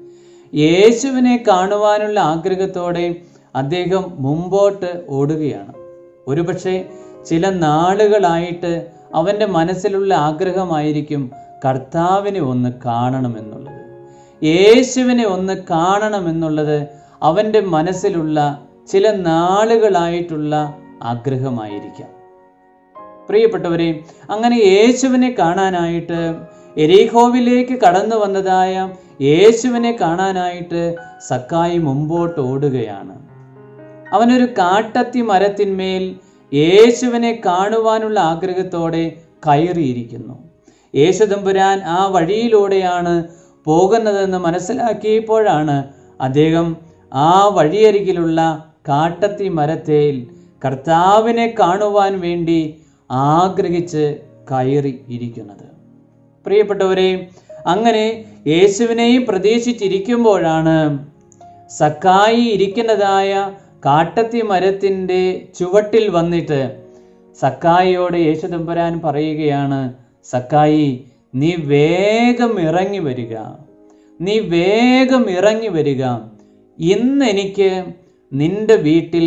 യേശുവിനെ കാണുവാനുള്ള ആഗ്രഹത്തോടെ അദ്ദേഹം മുമ്പോട്ട് ഓടുകയാണ് ഒരുപക്ഷെ ചില നാളുകളായിട്ട് അവൻ്റെ മനസ്സിലുള്ള ആഗ്രഹമായിരിക്കും കർത്താവിനെ ഒന്ന് കാണണമെന്നുള്ളത് യേശുവിനെ ഒന്ന് കാണണമെന്നുള്ളത് അവൻ്റെ മനസ്സിലുള്ള ചില നാളുകളായിട്ടുള്ള ആഗ്രഹമായിരിക്കാം പ്രിയപ്പെട്ടവരെ അങ്ങനെ യേശുവിനെ കാണാനായിട്ട് എരീഹോവിലേക്ക് കടന്നു വന്നതായ യേശുവിനെ കാണാനായിട്ട് സക്കായി മുമ്പോട്ട് ഓടുകയാണ് അവനൊരു കാട്ടത്തി മരത്തിന്മേൽ യേശുവിനെ കാണുവാനുള്ള ആഗ്രഹത്തോടെ കയറിയിരിക്കുന്നു യേശുദമ്പുരാൻ ആ വഴിയിലൂടെയാണ് പോകുന്നതെന്ന് മനസ്സിലാക്കിയപ്പോഴാണ് അദ്ദേഹം ആ വഴിയരികിലുള്ള കാട്ടത്തി മരത്തേൽ കർത്താവിനെ കാണുവാൻ വേണ്ടി ആഗ്രഹിച്ച് കയറി ഇരിക്കുന്നത് പ്രിയപ്പെട്ടവരെ അങ്ങനെ യേശുവിനെയും പ്രതീക്ഷിച്ചിരിക്കുമ്പോഴാണ് സക്കായി ഇരിക്കുന്നതായ കാട്ടത്തി മരത്തിൻ്റെ ചുവട്ടിൽ വന്നിട്ട് സക്കായിയോട് യേശുദമ്പുരാൻ പറയുകയാണ് സക്കായി നീ വേഗം ഇറങ്ങി വരിക നീ വേഗം ഇറങ്ങി വരിക ഇന്ന് എനിക്ക് നിന്റെ വീട്ടിൽ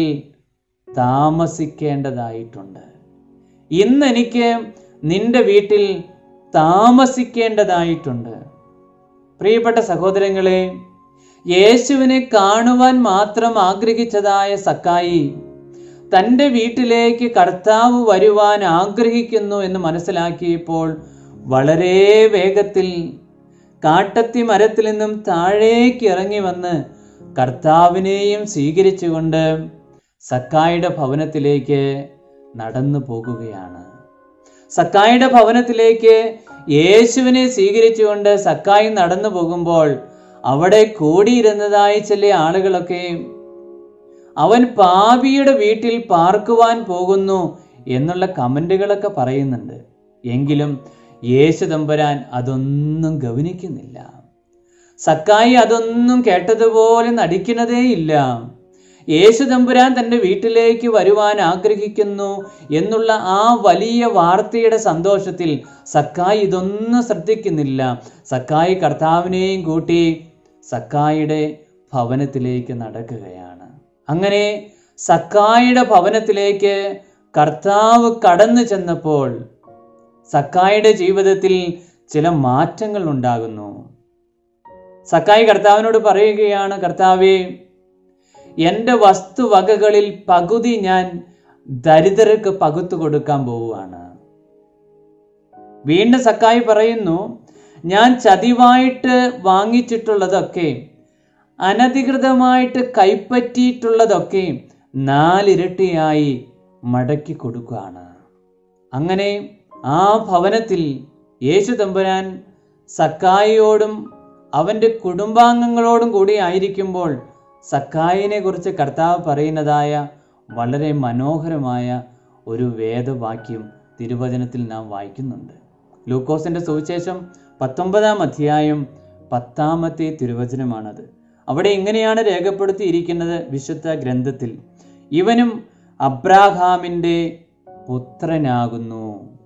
താമസിക്കേണ്ടതായിട്ടുണ്ട് ഇന്ന് എനിക്ക് നിന്റെ വീട്ടിൽ താമസിക്കേണ്ടതായിട്ടുണ്ട് പ്രിയപ്പെട്ട സഹോദരങ്ങളെ യേശുവിനെ കാണുവാൻ മാത്രം ആഗ്രഹിച്ചതായ സക്കായി തൻ്റെ വീട്ടിലേക്ക് കർത്താവ് വരുവാൻ ആഗ്രഹിക്കുന്നു എന്ന് മനസ്സിലാക്കിയപ്പോൾ വളരെ വേഗത്തിൽ കാട്ടത്തി മരത്തിൽ നിന്നും താഴേക്ക് ഇറങ്ങി വന്ന് കർത്താവിനെയും സ്വീകരിച്ചുകൊണ്ട് സക്കായിയുടെ ഭവനത്തിലേക്ക് നടന്നു പോകുകയാണ് സക്കായിയുടെ ഭവനത്തിലേക്ക് യേശുവിനെ സ്വീകരിച്ചുകൊണ്ട് സക്കായി നടന്നു പോകുമ്പോൾ അവിടെ കൂടിയിരുന്നതായ ചില ആളുകളൊക്കെ അവൻ പാപിയുടെ വീട്ടിൽ പാർക്കുവാൻ പോകുന്നു എന്നുള്ള കമന്റുകളൊക്കെ പറയുന്നുണ്ട് എങ്കിലും യേശു തമ്പുരാൻ അതൊന്നും ഗവനിക്കുന്നില്ല സക്കായി അതൊന്നും കേട്ടതുപോലെ നടിക്കുന്നതേയില്ല യേശു തമ്പുരാൻ തൻ്റെ വീട്ടിലേക്ക് വരുവാൻ ആഗ്രഹിക്കുന്നു എന്നുള്ള ആ വലിയ വാർത്തയുടെ സന്തോഷത്തിൽ സക്കായി ഇതൊന്നും ശ്രദ്ധിക്കുന്നില്ല സക്കായി കർത്താവിനെയും കൂട്ടി സക്കായിയുടെ ഭവനത്തിലേക്ക് നടക്കുകയാണ് അങ്ങനെ സക്കായിയുടെ ഭവനത്തിലേക്ക് കർത്താവ് കടന്നു ചെന്നപ്പോൾ സക്കായിയുടെ ജീവിതത്തിൽ ചില മാറ്റങ്ങൾ ഉണ്ടാകുന്നു സക്കായി കർത്താവിനോട് പറയുകയാണ് കർത്താവേ എൻ്റെ വസ്തുവകകളിൽ പകുതി ഞാൻ ദരിദ്രർക്ക് പകുത്തു കൊടുക്കാൻ പോവുകയാണ് വീണ്ടും സക്കായി പറയുന്നു ഞാൻ ചതിവായിട്ട് വാങ്ങിച്ചിട്ടുള്ളതൊക്കെ അനധികൃതമായിട്ട് കൈപ്പറ്റിയിട്ടുള്ളതൊക്കെ നാലിരട്ടിയായി മടക്കി കൊടുക്കുകയാണ് അങ്ങനെ ആ ഭവനത്തിൽ യേശു തമ്പുരാൻ സക്കായിയോടും അവൻ്റെ കുടുംബാംഗങ്ങളോടും കൂടി ആയിരിക്കുമ്പോൾ സക്കായിനെ കുറിച്ച് കർത്താവ് പറയുന്നതായ വളരെ മനോഹരമായ ഒരു വേദവാക്യം തിരുവചനത്തിൽ നാം വായിക്കുന്നുണ്ട് ലൂക്കോസിന്റെ സുവിശേഷം പത്തൊമ്പതാം അധ്യായം പത്താമത്തെ തിരുവചനമാണത് അവിടെ ഇങ്ങനെയാണ് രേഖപ്പെടുത്തിയിരിക്കുന്നത് വിശുദ്ധ ഗ്രന്ഥത്തിൽ ഇവനും അബ്രാഹാമിൻ്റെ പുത്രനാകുന്നു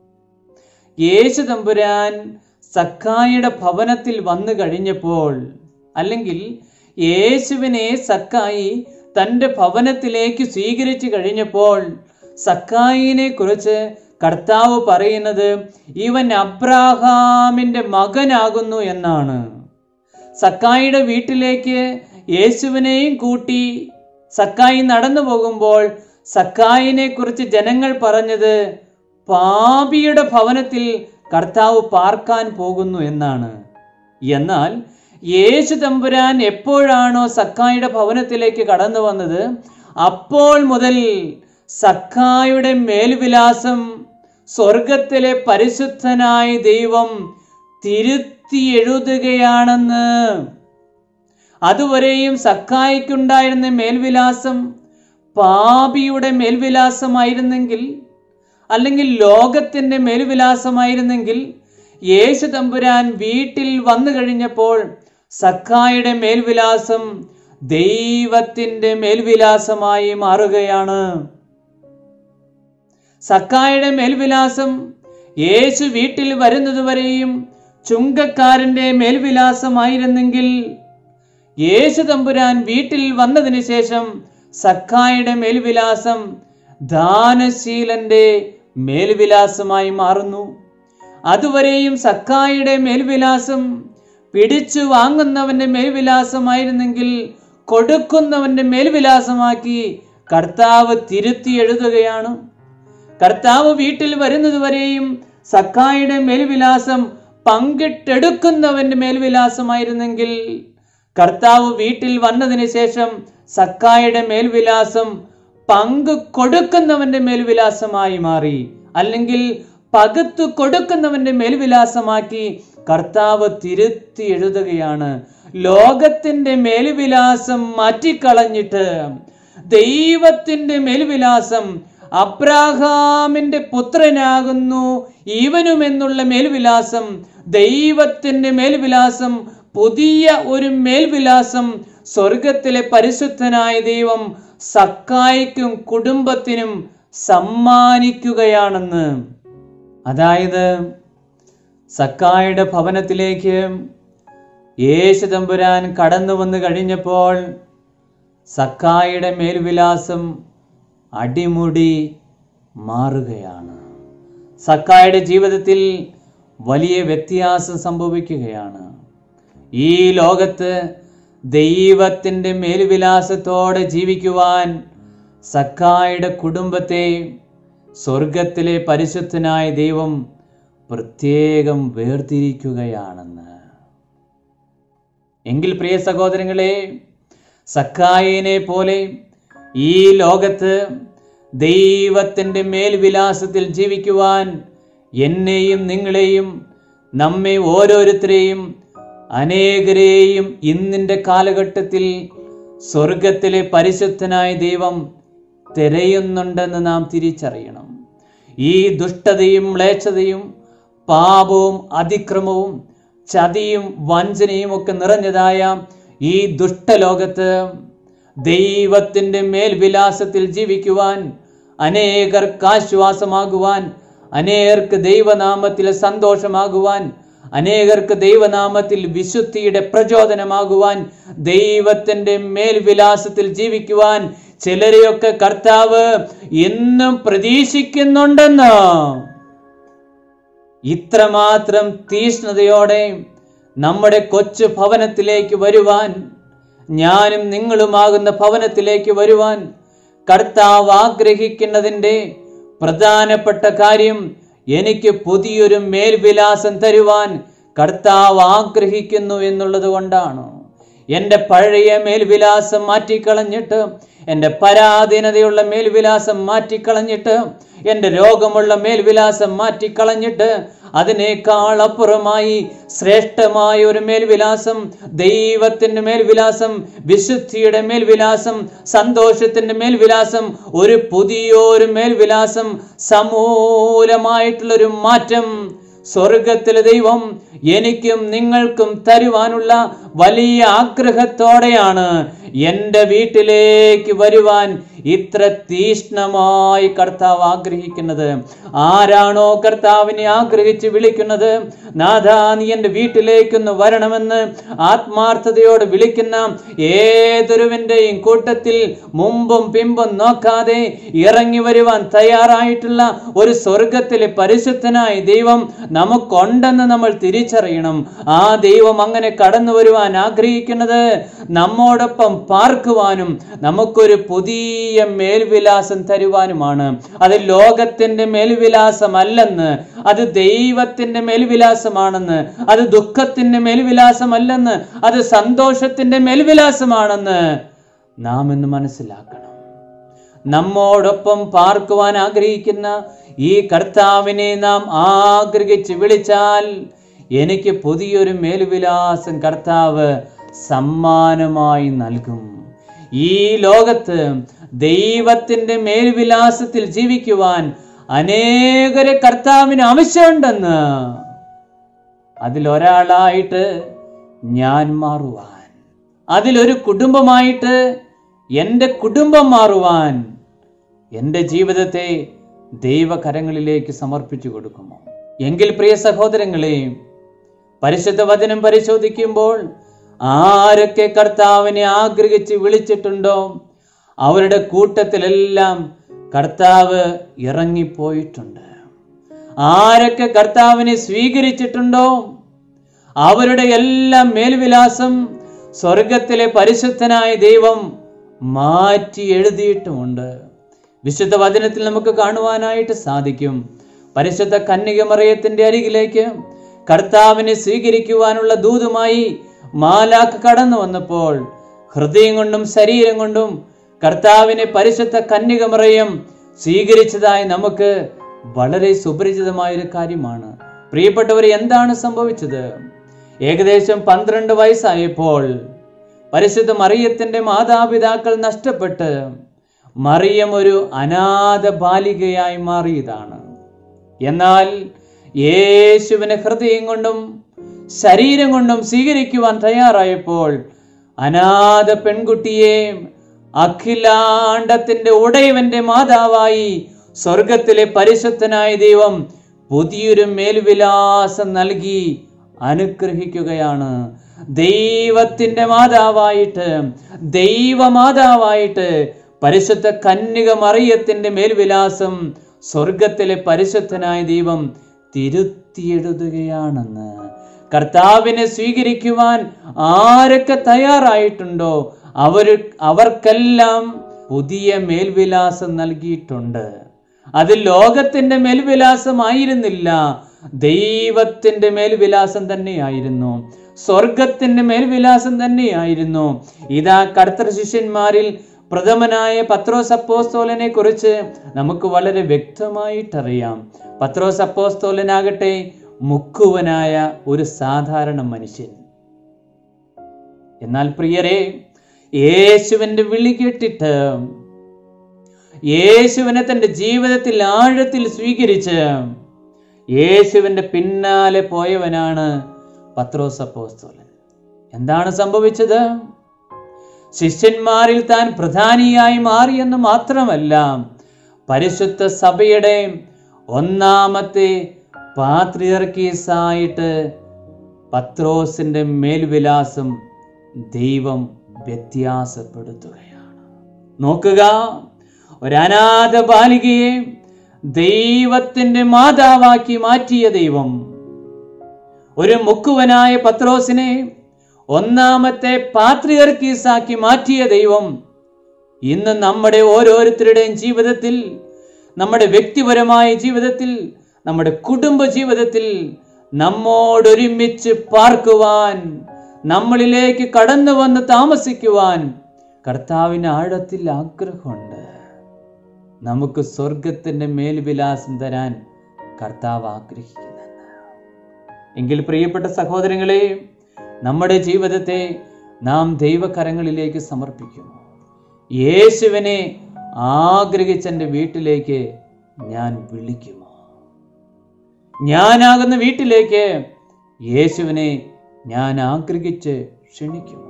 യേശു തമ്പുരാൻ സക്കായിയുടെ ഭവനത്തിൽ വന്നു കഴിഞ്ഞപ്പോൾ അല്ലെങ്കിൽ യേശുവിനെ സക്കായി തൻ്റെ ഭവനത്തിലേക്ക് സ്വീകരിച്ചു കഴിഞ്ഞപ്പോൾ സക്കായിനെ കുറിച്ച് കർത്താവ് പറയുന്നത് ഇവൻ അബ്രാഹാമിൻ്റെ മകനാകുന്നു എന്നാണ് സക്കായിയുടെ വീട്ടിലേക്ക് യേശുവിനെയും കൂട്ടി സക്കായി നടന്നു പോകുമ്പോൾ സക്കായിനെ കുറിച്ച് ജനങ്ങൾ പറഞ്ഞത് പാപിയുടെ ഭവനത്തിൽ കർത്താവ് പാർക്കാൻ പോകുന്നു എന്നാണ് എന്നാൽ യേശു തമ്പുരാൻ എപ്പോഴാണോ സക്കായിയുടെ ഭവനത്തിലേക്ക് കടന്നു വന്നത് അപ്പോൾ മുതൽ സക്കായുടെ മേൽവിലാസം സ്വർഗത്തിലെ പരിശുദ്ധനായ ദൈവം തിരുത്തി എഴുതുകയാണെന്ന് അതുവരെയും സക്കായിക്കുണ്ടായിരുന്ന മേൽവിലാസം പാപിയുടെ മേൽവിലാസമായിരുന്നെങ്കിൽ അല്ലെങ്കിൽ ലോകത്തിൻ്റെ മേൽവിലാസമായിരുന്നെങ്കിൽ യേശു തമ്പുരാൻ വീട്ടിൽ വന്നു കഴിഞ്ഞപ്പോൾ സക്കായുടെ മേൽവിലാസം ദൈവത്തിൻ്റെ മേൽവിലാസമായി മാറുകയാണ് സക്കായുടെ മേൽവിലാസം യേശു വീട്ടിൽ വരുന്നതുവരെയും ചുങ്കക്കാരൻ്റെ മേൽവിലാസമായിരുന്നെങ്കിൽ യേശു തമ്പുരാൻ വീട്ടിൽ വന്നതിന് ശേഷം സക്കായുടെ മേൽവിലാസം ദാനശീലന്റെ മേൽവിലാസമായി മാറുന്നു അതുവരെയും സക്കായുടെ മേൽവിലാസം പിടിച്ചു വാങ്ങുന്നവന്റെ മേൽവിലാസമായിരുന്നെങ്കിൽ കൊടുക്കുന്നവന്റെ മേൽവിലാസമാക്കി കർത്താവ് തിരുത്തി എഴുതുകയാണ് കർത്താവ് വീട്ടിൽ വരുന്നതുവരെയും സക്കായുടെ മേൽവിലാസം പങ്കിട്ടെടുക്കുന്നവന്റെ മേൽവിലാസമായിരുന്നെങ്കിൽ കർത്താവ് വീട്ടിൽ വന്നതിന് ശേഷം സക്കായുടെ മേൽവിലാസം പങ്ക് കൊടുക്കുന്നവന്റെ മേൽവിലാസമായി മാറി അല്ലെങ്കിൽ പകുത്തു കൊടുക്കുന്നവന്റെ മേൽവിലാസമാക്കി കർത്താവ് തിരുത്തി എഴുതുകയാണ് ലോകത്തിന്റെ മേൽവിലാസം മാറ്റിക്കളഞ്ഞിട്ട് ദൈവത്തിന്റെ മേൽവിലാസം അബ്രാഹാമിന്റെ പുത്രനാകുന്നു ഇവനും എന്നുള്ള മേൽവിലാസം ദൈവത്തിന്റെ മേൽവിലാസം പുതിയ ഒരു മേൽവിലാസം സ്വർഗത്തിലെ പരിശുദ്ധനായ ദൈവം സക്കായിക്കും കുടുംബത്തിനും സമ്മാനിക്കുകയാണെന്ന് അതായത് സക്കായുടെ ഭവനത്തിലേക്ക് യേശു തമ്പുരാൻ കടന്നു വന്നു കഴിഞ്ഞപ്പോൾ സക്കായുടെ മേൽവിലാസം അടിമുടി മാറുകയാണ് സക്കായുടെ ജീവിതത്തിൽ വലിയ വ്യത്യാസം സംഭവിക്കുകയാണ് ഈ ലോകത്ത് ദൈവത്തിൻ്റെ മേൽവിലാസത്തോടെ ജീവിക്കുവാൻ സക്കായുടെ കുടുംബത്തെ സ്വർഗത്തിലെ പരിശുദ്ധനായ ദൈവം പ്രത്യേകം വേർതിരിക്കുകയാണെന്ന് എങ്കിൽ പ്രിയ സഹോദരങ്ങളെ സക്കായിനെ പോലെ ഈ ലോകത്ത് ദൈവത്തിൻ്റെ മേൽവിലാസത്തിൽ ജീവിക്കുവാൻ എന്നെയും നിങ്ങളെയും നമ്മെ ഓരോരുത്തരെയും അനേകരെയും ഇന്നിൻ്റെ കാലഘട്ടത്തിൽ സ്വർഗത്തിലെ പരിശുദ്ധനായ ദൈവം തിരയുന്നുണ്ടെന്ന് നാം തിരിച്ചറിയണം ഈ ദുഷ്ടതയും മ്ലേച്ഛതയും പാപവും അതിക്രമവും ചതിയും വഞ്ചനയും ഒക്കെ നിറഞ്ഞതായ ഈ ദുഷ്ടലോകത്ത് ദൈവത്തിൻ്റെ മേൽവിലാസത്തിൽ ജീവിക്കുവാൻ അനേകർക്ക് ആശ്വാസമാകുവാൻ അനേകർക്ക് ദൈവനാമത്തിൽ സന്തോഷമാകുവാൻ അനേകർക്ക് ദൈവനാമത്തിൽ വിശുദ്ധിയുടെ പ്രചോദനമാകുവാൻ ദൈവത്തിൻ്റെ മേൽവിലാസത്തിൽ ജീവിക്കുവാൻ ചിലരെയൊക്കെ കർത്താവ് എന്നും പ്രതീക്ഷിക്കുന്നുണ്ടെന്ന് ഇത്രമാത്രം തീഷ്ണതയോടെ നമ്മുടെ കൊച്ചു ഭവനത്തിലേക്ക് വരുവാൻ ഞാനും നിങ്ങളുമാകുന്ന ഭവനത്തിലേക്ക് വരുവാൻ കർത്താവ് ആഗ്രഹിക്കുന്നതിൻ്റെ പ്രധാനപ്പെട്ട കാര്യം എനിക്ക് പുതിയൊരു മേൽവിലാസം തരുവാൻ കർത്താവ് ആഗ്രഹിക്കുന്നു എന്നുള്ളത് കൊണ്ടാണ് എൻ്റെ പഴയ മേൽവിലാസം മാറ്റിക്കളഞ്ഞിട്ട് എൻ്റെ പരാധീനതയുള്ള മേൽവിലാസം മാറ്റിക്കളഞ്ഞിട്ട് എൻ്റെ രോഗമുള്ള മേൽവിലാസം മാറ്റിക്കളഞ്ഞിട്ട് അതിനേക്കാൾ അപ്പുറമായി ശ്രേഷ്ഠമായ ഒരു മേൽവിലാസം ദൈവത്തിൻ്റെ മേൽവിലാസം വിശുദ്ധിയുടെ മേൽവിലാസം സന്തോഷത്തിൻ്റെ മേൽവിലാസം ഒരു പുതിയൊരു മേൽവിലാസം സമൂലമായിട്ടുള്ളൊരു മാറ്റം സ്വർഗത്തിലെ ദൈവം എനിക്കും നിങ്ങൾക്കും തരുവാനുള്ള വലിയ ആഗ്രഹത്തോടെയാണ് എൻ്റെ വീട്ടിലേക്ക് വരുവാൻ ഇത്ര തീഷ്ണമായി കർത്താവ് ആഗ്രഹിക്കുന്നത് ആരാണോ കർത്താവിനെ ആഗ്രഹിച്ച് വിളിക്കുന്നത് നാഥാ നീ എൻ്റെ വീട്ടിലേക്കൊന്ന് വരണമെന്ന് ആത്മാർത്ഥതയോട് വിളിക്കുന്ന ഏതൊരുവിൻ്റെയും കൂട്ടത്തിൽ മുമ്പും പിമ്പും നോക്കാതെ ഇറങ്ങി വരുവാൻ തയ്യാറായിട്ടുള്ള ഒരു സ്വർഗത്തിലെ പരിശുദ്ധനായ ദൈവം നമുക്കുണ്ടെന്ന് നമ്മൾ തിരിച്ചറിയണം ആ ദൈവം അങ്ങനെ കടന്നു വരുവാൻ ആഗ്രഹിക്കുന്നത് നമ്മോടൊപ്പം പാർക്കുവാനും നമുക്കൊരു പുതിയ മേൽവിലാസം തരുവാനുമാണ് അത് ലോകത്തിന്റെ മേൽവിലാസമല്ലെന്ന് അത് ദൈവത്തിന്റെ മേൽവിലാസമാണെന്ന് അത് ദുഃഖത്തിന്റെ മേൽവിലാസമല്ലെന്ന് അത് സന്തോഷത്തിന്റെ മേൽവിലാസമാണെന്ന് നാം ഇന്ന് മനസ്സിലാക്കണം നമ്മോടൊപ്പം പാർക്കുവാൻ ആഗ്രഹിക്കുന്ന ഈ കർത്താവിനെ നാം ആഗ്രഹിച്ച് വിളിച്ചാൽ എനിക്ക് പുതിയൊരു മേൽവിലാസം കർത്താവ് സമ്മാനമായി നൽകും ഈ ലോകത്ത് ദൈവത്തിന്റെ മേൽവിലാസത്തിൽ ജീവിക്കുവാൻ അനേകരെ കർത്താവിന് ആവശ്യമുണ്ടെന്ന് അതിലൊരാളായിട്ട് ഞാൻ മാറുവാൻ അതിലൊരു കുടുംബമായിട്ട് എൻ്റെ കുടുംബം മാറുവാൻ എൻ്റെ ജീവിതത്തെ ദൈവകരങ്ങളിലേക്ക് സമർപ്പിച്ചു കൊടുക്കുമോ എങ്കിൽ പ്രിയ സഹോദരങ്ങളെ പരിശുദ്ധ വചനം പരിശോധിക്കുമ്പോൾ ആരൊക്കെ കർത്താവിനെ ആഗ്രഹിച്ച് വിളിച്ചിട്ടുണ്ടോ അവരുടെ കൂട്ടത്തിലെല്ലാം കർത്താവ് ഇറങ്ങിപ്പോയിട്ടുണ്ട് ആരൊക്കെ കർത്താവിനെ സ്വീകരിച്ചിട്ടുണ്ടോ അവരുടെ എല്ലാം മേൽവിലാസം സ്വർഗത്തിലെ പരിശുദ്ധനായ ദൈവം മാറ്റി എഴുതിയിട്ടുമുണ്ട് വിശുദ്ധ വചനത്തിൽ നമുക്ക് കാണുവാനായിട്ട് സാധിക്കും പരിശുദ്ധ കന്യകമറിയത്തിന്റെ അരികിലേക്ക് കർത്താവിനെ സ്വീകരിക്കുവാനുള്ള ദൂതുമായി മാലാക്ക് കടന്നു വന്നപ്പോൾ ഹൃദയം കൊണ്ടും ശരീരം കൊണ്ടും കർത്താവിനെ പരിശുദ്ധ കന്യകമറിയം സ്വീകരിച്ചതായി നമുക്ക് വളരെ സുപരിചിതമായൊരു കാര്യമാണ് പ്രിയപ്പെട്ടവർ എന്താണ് സംഭവിച്ചത് ഏകദേശം പന്ത്രണ്ട് വയസ്സായപ്പോൾ പരിശുദ്ധ മറിയത്തിന്റെ മാതാപിതാക്കൾ നഷ്ടപ്പെട്ട് മറിയം ഒരു അനാഥ ബാലികയായി മാറിയതാണ് എന്നാൽ യേശുവിനെ ഹൃദയം കൊണ്ടും ശരീരം കൊണ്ടും സ്വീകരിക്കുവാൻ തയ്യാറായപ്പോൾ അനാഥ പെൺകുട്ടിയെ അഖിലാണ്ടത്തിന്റെ ഉടയവന്റെ മാതാവായി സ്വർഗത്തിലെ പരിശുദ്ധനായ ദൈവം പുതിയൊരു മേൽവിലാസം നൽകി അനുഗ്രഹിക്കുകയാണ് ദൈവത്തിന്റെ മാതാവായിട്ട് ദൈവമാതാവായിട്ട് പരിശുദ്ധ കന്യക മറിയത്തിന്റെ മേൽവിലാസം സ്വർഗത്തിലെ പരിശുദ്ധനായ ദൈവം തിരുത്തിയെഴുതുകയാണെന്ന് കർത്താവിനെ സ്വീകരിക്കുവാൻ ആരൊക്കെ തയ്യാറായിട്ടുണ്ടോ അവർ അവർക്കെല്ലാം പുതിയ മേൽവിലാസം നൽകിയിട്ടുണ്ട് അത് ലോകത്തിന്റെ മേൽവിലാസമായിരുന്നില്ല ദൈവത്തിന്റെ മേൽവിലാസം തന്നെയായിരുന്നു സ്വർഗത്തിന്റെ മേൽവിലാസം തന്നെയായിരുന്നു ഇതാ കർത്തൃ ശിഷ്യന്മാരിൽ പ്രഥമനായ പത്രോസ് അപ്പോസ്തോലനെ കുറിച്ച് നമുക്ക് വളരെ വ്യക്തമായിട്ടറിയാം പത്രോസ് അപ്പോസ്തോലനാകട്ടെ മുക്കുവനായ ഒരു സാധാരണ മനുഷ്യൻ എന്നാൽ പ്രിയരെ യേശുവിന്റെ വിളി കേട്ടിട്ട് യേശുവിനെ തന്റെ ജീവിതത്തിൽ ആഴത്തിൽ സ്വീകരിച്ച് യേശുവിന്റെ പിന്നാലെ പോയവനാണ് പത്രോസ് അപ്പോസ്തോലൻ എന്താണ് സംഭവിച്ചത് ശിഷ്യന്മാരിൽ താൻ പ്രധാനിയായി മാറിയെന്ന് മാത്രമല്ല പരിശുദ്ധ സഭയുടെ ഒന്നാമത്തെ പാത്രിയർക്കീസായിട്ട് പത്രോസിന്റെ മേൽവിലാസം ദൈവം വ്യത്യാസപ്പെടുത്തുകയാണ് നോക്കുക ഒരു അനാഥ ബാലികയെ ദൈവത്തിന്റെ മാതാവാക്കി മാറ്റിയ ദൈവം ഒരു മുക്കുവനായ പത്രോസിനെ ഒന്നാമത്തെ പാത്രിയർക്കീസാക്കി മാറ്റിയ ദൈവം ഇന്ന് നമ്മുടെ ഓരോരുത്തരുടെയും ജീവിതത്തിൽ നമ്മുടെ വ്യക്തിപരമായ ജീവിതത്തിൽ നമ്മുടെ കുടുംബ ജീവിതത്തിൽ നമ്മോടൊരുമിച്ച് പാർക്കുവാൻ നമ്മളിലേക്ക് കടന്നു വന്ന് താമസിക്കുവാൻ കർത്താവിന് ആഴത്തിൽ ആഗ്രഹമുണ്ട് നമുക്ക് സ്വർഗത്തിന്റെ മേൽവിലാസം തരാൻ കർത്താവ് ആഗ്രഹിക്കുന്നെന്ന് എങ്കിൽ പ്രിയപ്പെട്ട സഹോദരങ്ങളെ നമ്മുടെ ജീവിതത്തെ നാം ദൈവകരങ്ങളിലേക്ക് സമർപ്പിക്കുന്നു യേശുവിനെ ആഗ്രഹിച്ച എൻ്റെ വീട്ടിലേക്ക് ഞാൻ വിളിക്കുമോ ഞാനാകുന്ന വീട്ടിലേക്ക് യേശുവിനെ ഞാൻ ആഗ്രഹിച്ച് ക്ഷണിക്കുമോ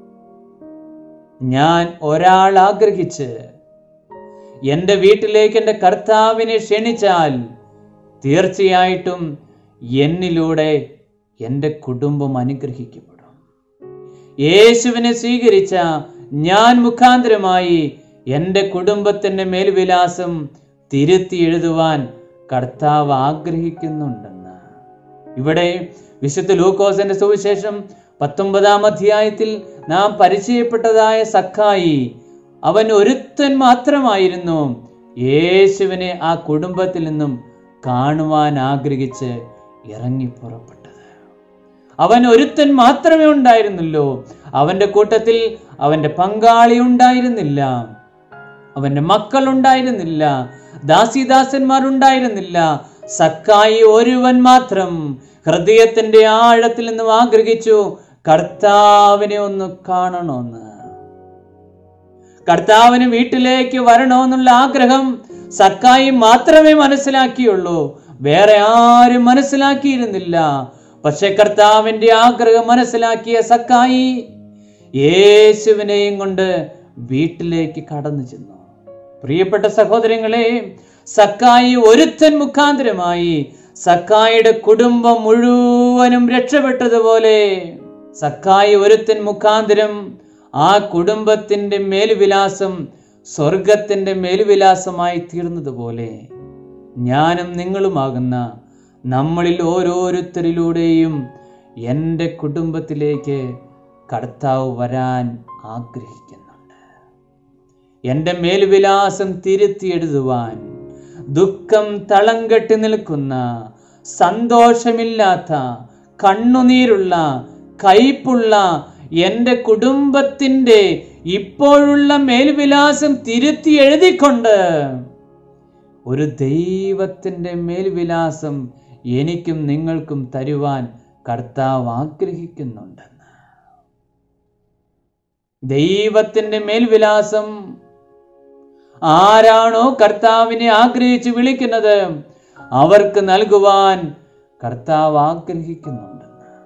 ഞാൻ ഒരാൾ ആഗ്രഹിച്ച് എൻ്റെ വീട്ടിലേക്ക് എൻ്റെ കർത്താവിനെ ക്ഷണിച്ചാൽ തീർച്ചയായിട്ടും എന്നിലൂടെ എൻ്റെ കുടുംബം അനുഗ്രഹിക്കപ്പെടും യേശുവിനെ സ്വീകരിച്ച ഞാൻ മുഖാന്തരമായി എൻ്റെ കുടുംബത്തിൻ്റെ മേൽവിലാസം തിരുത്തി എഴുതുവാൻ കർത്താവ് ആഗ്രഹിക്കുന്നുണ്ടെന്ന് ഇവിടെ വിശുദ്ധ ലൂക്കോസിന്റെ സുവിശേഷം പത്തൊമ്പതാം അധ്യായത്തിൽ നാം പരിചയപ്പെട്ടതായ സക്കായി അവൻ ഒരുത്തൻ മാത്രമായിരുന്നു യേശുവിനെ ആ കുടുംബത്തിൽ നിന്നും കാണുവാൻ ആഗ്രഹിച്ച് ഇറങ്ങി പുറപ്പെട്ടത് അവൻ ഒരുത്തൻ മാത്രമേ ഉണ്ടായിരുന്നുള്ളൂ അവന്റെ കൂട്ടത്തിൽ അവന്റെ പങ്കാളി ഉണ്ടായിരുന്നില്ല അവന്റെ മക്കൾ ഉണ്ടായിരുന്നില്ല ദാസിദാസന്മാർ ഉണ്ടായിരുന്നില്ല സക്കായി ഒരുവൻ മാത്രം ഹൃദയത്തിന്റെ ആഴത്തിൽ നിന്നും ആഗ്രഹിച്ചു കർത്താവിനെ ഒന്ന് കാണണമെന്ന് കർത്താവിന് വീട്ടിലേക്ക് വരണമെന്നുള്ള ആഗ്രഹം സക്കായി മാത്രമേ മനസ്സിലാക്കിയുള്ളൂ വേറെ ആരും മനസ്സിലാക്കിയിരുന്നില്ല പക്ഷെ കർത്താവിന്റെ ആഗ്രഹം മനസ്സിലാക്കിയ സക്കായി യേശുവിനെയും കൊണ്ട് വീട്ടിലേക്ക് കടന്നു ചെന്നു പ്രിയപ്പെട്ട സഹോദരങ്ങളെ സക്കായി ഒരുത്തൻ മുഖാന്തരമായി സക്കായിയുടെ കുടുംബം മുഴുവനും രക്ഷപ്പെട്ടതുപോലെ സക്കായി ഒരുത്തൻ മുഖാന്തരം ആ കുടുംബത്തിന്റെ മേൽവിലാസം സ്വർഗത്തിന്റെ മേൽവിലാസമായി തീർന്നതുപോലെ ഞാനും നിങ്ങളുമാകുന്ന നമ്മളിൽ ഓരോരുത്തരിലൂടെയും എൻ്റെ കുടുംബത്തിലേക്ക് കർത്താവ് വരാൻ ആഗ്രഹിക്കുന്നുണ്ട് എൻ്റെ മേൽവിലാസം തിരുത്തി എഴുതുവാൻ ദുഃഖം തളം കെട്ടി നിൽക്കുന്ന സന്തോഷമില്ലാത്ത കണ്ണുനീരുള്ള കയ്പുള്ള എൻ്റെ കുടുംബത്തിൻ്റെ ഇപ്പോഴുള്ള മേൽവിലാസം തിരുത്തി എഴുതിക്കൊണ്ട് ഒരു ദൈവത്തിൻ്റെ മേൽവിലാസം എനിക്കും നിങ്ങൾക്കും തരുവാൻ കർത്താവ് ആഗ്രഹിക്കുന്നുണ്ടെന്ന് ദൈവത്തിൻ്റെ മേൽവിലാസം ആരാണോ കർത്താവിനെ ആഗ്രഹിച്ച് വിളിക്കുന്നത് അവർക്ക് നൽകുവാൻ കർത്താവ് ആഗ്രഹിക്കുന്നുണ്ടെന്ന്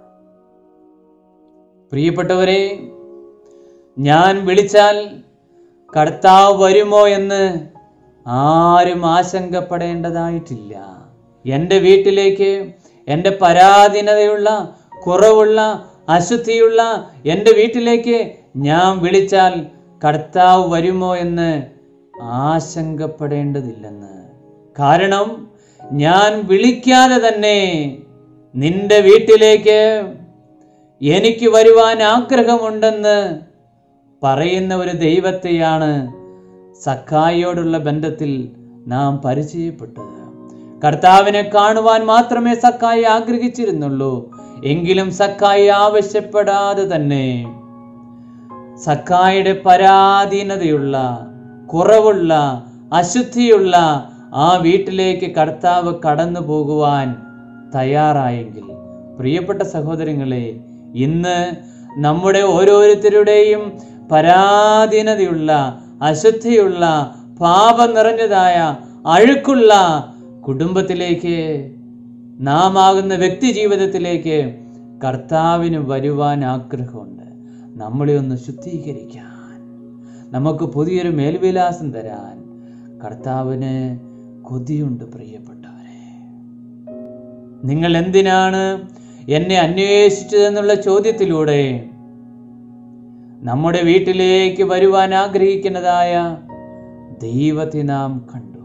പ്രിയപ്പെട്ടവരെ ഞാൻ വിളിച്ചാൽ കർത്താവ് വരുമോ എന്ന് ആരും ആശങ്കപ്പെടേണ്ടതായിട്ടില്ല എൻ്റെ വീട്ടിലേക്ക് എൻ്റെ പരാധീനതയുള്ള കുറവുള്ള അശുദ്ധിയുള്ള എൻ്റെ വീട്ടിലേക്ക് ഞാൻ വിളിച്ചാൽ കർത്താവ് വരുമോ എന്ന് ആശങ്കപ്പെടേണ്ടതില്ലെന്ന് കാരണം ഞാൻ വിളിക്കാതെ തന്നെ നിന്റെ വീട്ടിലേക്ക് എനിക്ക് വരുവാൻ ആഗ്രഹമുണ്ടെന്ന് പറയുന്ന ഒരു ദൈവത്തെയാണ് സക്കായിയോടുള്ള ബന്ധത്തിൽ നാം പരിചയപ്പെട്ടത് കർത്താവിനെ കാണുവാൻ മാത്രമേ സക്കായി ആഗ്രഹിച്ചിരുന്നുള്ളൂ എങ്കിലും സക്കായി ആവശ്യപ്പെടാതെ തന്നെ സക്കായിയുടെ പരാധീനതയുള്ള കുറവുള്ള അശുദ്ധിയുള്ള ആ വീട്ടിലേക്ക് കർത്താവ് കടന്നു പോകുവാൻ തയ്യാറായെങ്കിൽ പ്രിയപ്പെട്ട സഹോദരങ്ങളെ ഇന്ന് നമ്മുടെ ഓരോരുത്തരുടെയും പരാധീനതയുള്ള അശുദ്ധിയുള്ള പാപം നിറഞ്ഞതായ അഴുക്കുള്ള കുടുംബത്തിലേക്ക് നാം ആകുന്ന വ്യക്തി ജീവിതത്തിലേക്ക് കർത്താവിന് വരുവാൻ ആഗ്രഹമുണ്ട് നമ്മളെ ഒന്ന് ശുദ്ധീകരിക്കാൻ നമുക്ക് പുതിയൊരു മേൽവിലാസം തരാൻ കർത്താവിന് കൊതിയുണ്ട് പ്രിയപ്പെട്ടവരെ നിങ്ങൾ എന്തിനാണ് എന്നെ അന്വേഷിച്ചതെന്നുള്ള ചോദ്യത്തിലൂടെ നമ്മുടെ വീട്ടിലേക്ക് വരുവാൻ ആഗ്രഹിക്കുന്നതായ ദൈവത്തെ നാം കണ്ടു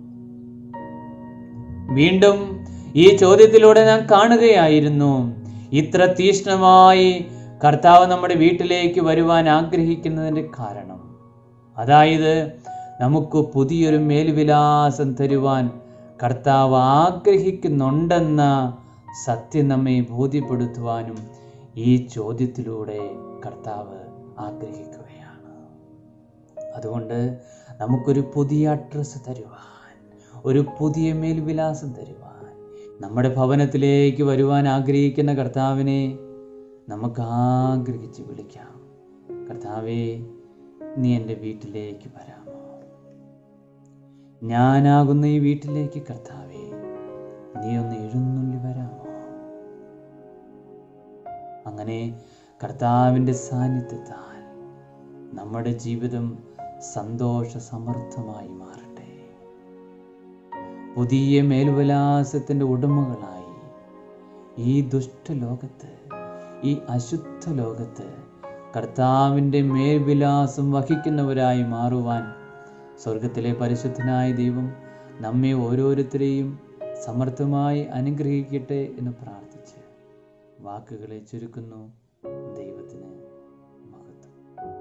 വീണ്ടും ഈ ചോദ്യത്തിലൂടെ നാം കാണുകയായിരുന്നു ഇത്ര തീഷ്ണമായി കർത്താവ് നമ്മുടെ വീട്ടിലേക്ക് വരുവാൻ ആഗ്രഹിക്കുന്നതിൻ്റെ കാരണം അതായത് നമുക്ക് പുതിയൊരു മേൽവിലാസം തരുവാൻ കർത്താവ് ആഗ്രഹിക്കുന്നുണ്ടെന്ന സത്യം നമ്മെ ബോധ്യപ്പെടുത്തുവാനും ഈ ചോദ്യത്തിലൂടെ കർത്താവ് ആഗ്രഹിക്കുകയാണ് അതുകൊണ്ട് നമുക്കൊരു പുതിയ അഡ്രസ്സ് തരുവാൻ ഒരു പുതിയ മേൽവിലാസം തരുവാൻ നമ്മുടെ ഭവനത്തിലേക്ക് വരുവാൻ ആഗ്രഹിക്കുന്ന കർത്താവിനെ നമുക്ക് ആഗ്രഹിച്ച് വിളിക്കാം കർത്താവേ നീ എൻ്റെ വീട്ടിലേക്ക് വരാമോ ഞാനാകുന്ന ഈ വീട്ടിലേക്ക് കർത്താവേ നീ ഒന്ന് എഴുന്നള്ളി വരാമോ അങ്ങനെ കർത്താവിൻ്റെ സാന്നിധ്യത്താൽ നമ്മുടെ ജീവിതം സന്തോഷ സമൃദ്ധമായി മാറട്ടെ പുതിയ മേൽവിലാസത്തിൻ്റെ ഉടമകളായി ഈ ദുഷ്ടലോകത്ത് ഈ അശുദ്ധ ലോകത്ത് കർത്താവിൻ്റെ മേൽവിലാസം വഹിക്കുന്നവരായി മാറുവാൻ സ്വർഗത്തിലെ പരിശുദ്ധനായ ദൈവം നമ്മെ ഓരോരുത്തരെയും സമർത്ഥമായി അനുഗ്രഹിക്കട്ടെ എന്ന് പ്രാർത്ഥിച്ച് വാക്കുകളെ ചുരുക്കുന്നു ദൈവത്തിന് മഹത്വം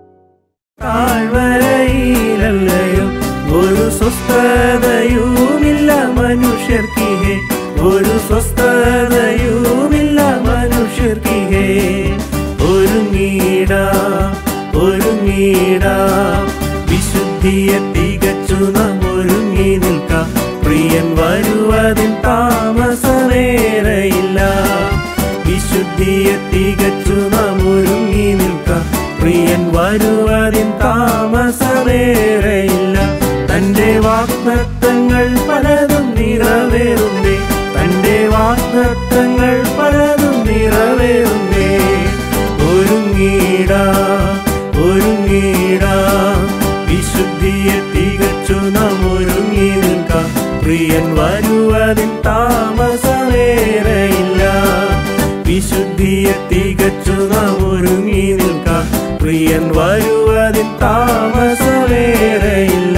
താഴ്വരയിലല്ലയോ ഒരു സ്വസ്ഥതയുമില്ല മനുഷ്യർക്കിഹേ ഒരു സ്വസ്ഥതയുമില്ല മനുഷ്യർക്കിഹേ ഒരുങ്ങീട ഒരുങ്ങീട വിശുദ്ധിയെ തികച്ചു നാം ഒരുങ്ങി നിൽക്കാം പ്രിയൻ വരുവതിൻ താമസമേറയില്ല വിശുദ്ധിയെ തികച്ചു നാം ഒരുങ്ങി നിൽക്കാം പ്രിയൻ വരുവതിൻ താമസമേറയില്ല തന്റെ വാഗ്ദത്തങ്ങൾ പലതും നിറവേറുന്നേ തന്റെ വാഗ്ദത്തങ്ങൾ പലതും നിറവേറുന്നേ ഒരുങ്ങീട ഒരുങ്ങീട വിശുദ്ധിയെ തികച്ചു നാം ഒരുങ്ങി നിൽക്കാം പ്രിയൻ വരുവതിൻ താമസമേറയില്ല വിശുദ്ധിയെ തികച്ചു നാം ഒരുങ്ങി നിൽക്കാം പ്രിയൻ വരുവതിൻ താമസമേറെയില്ല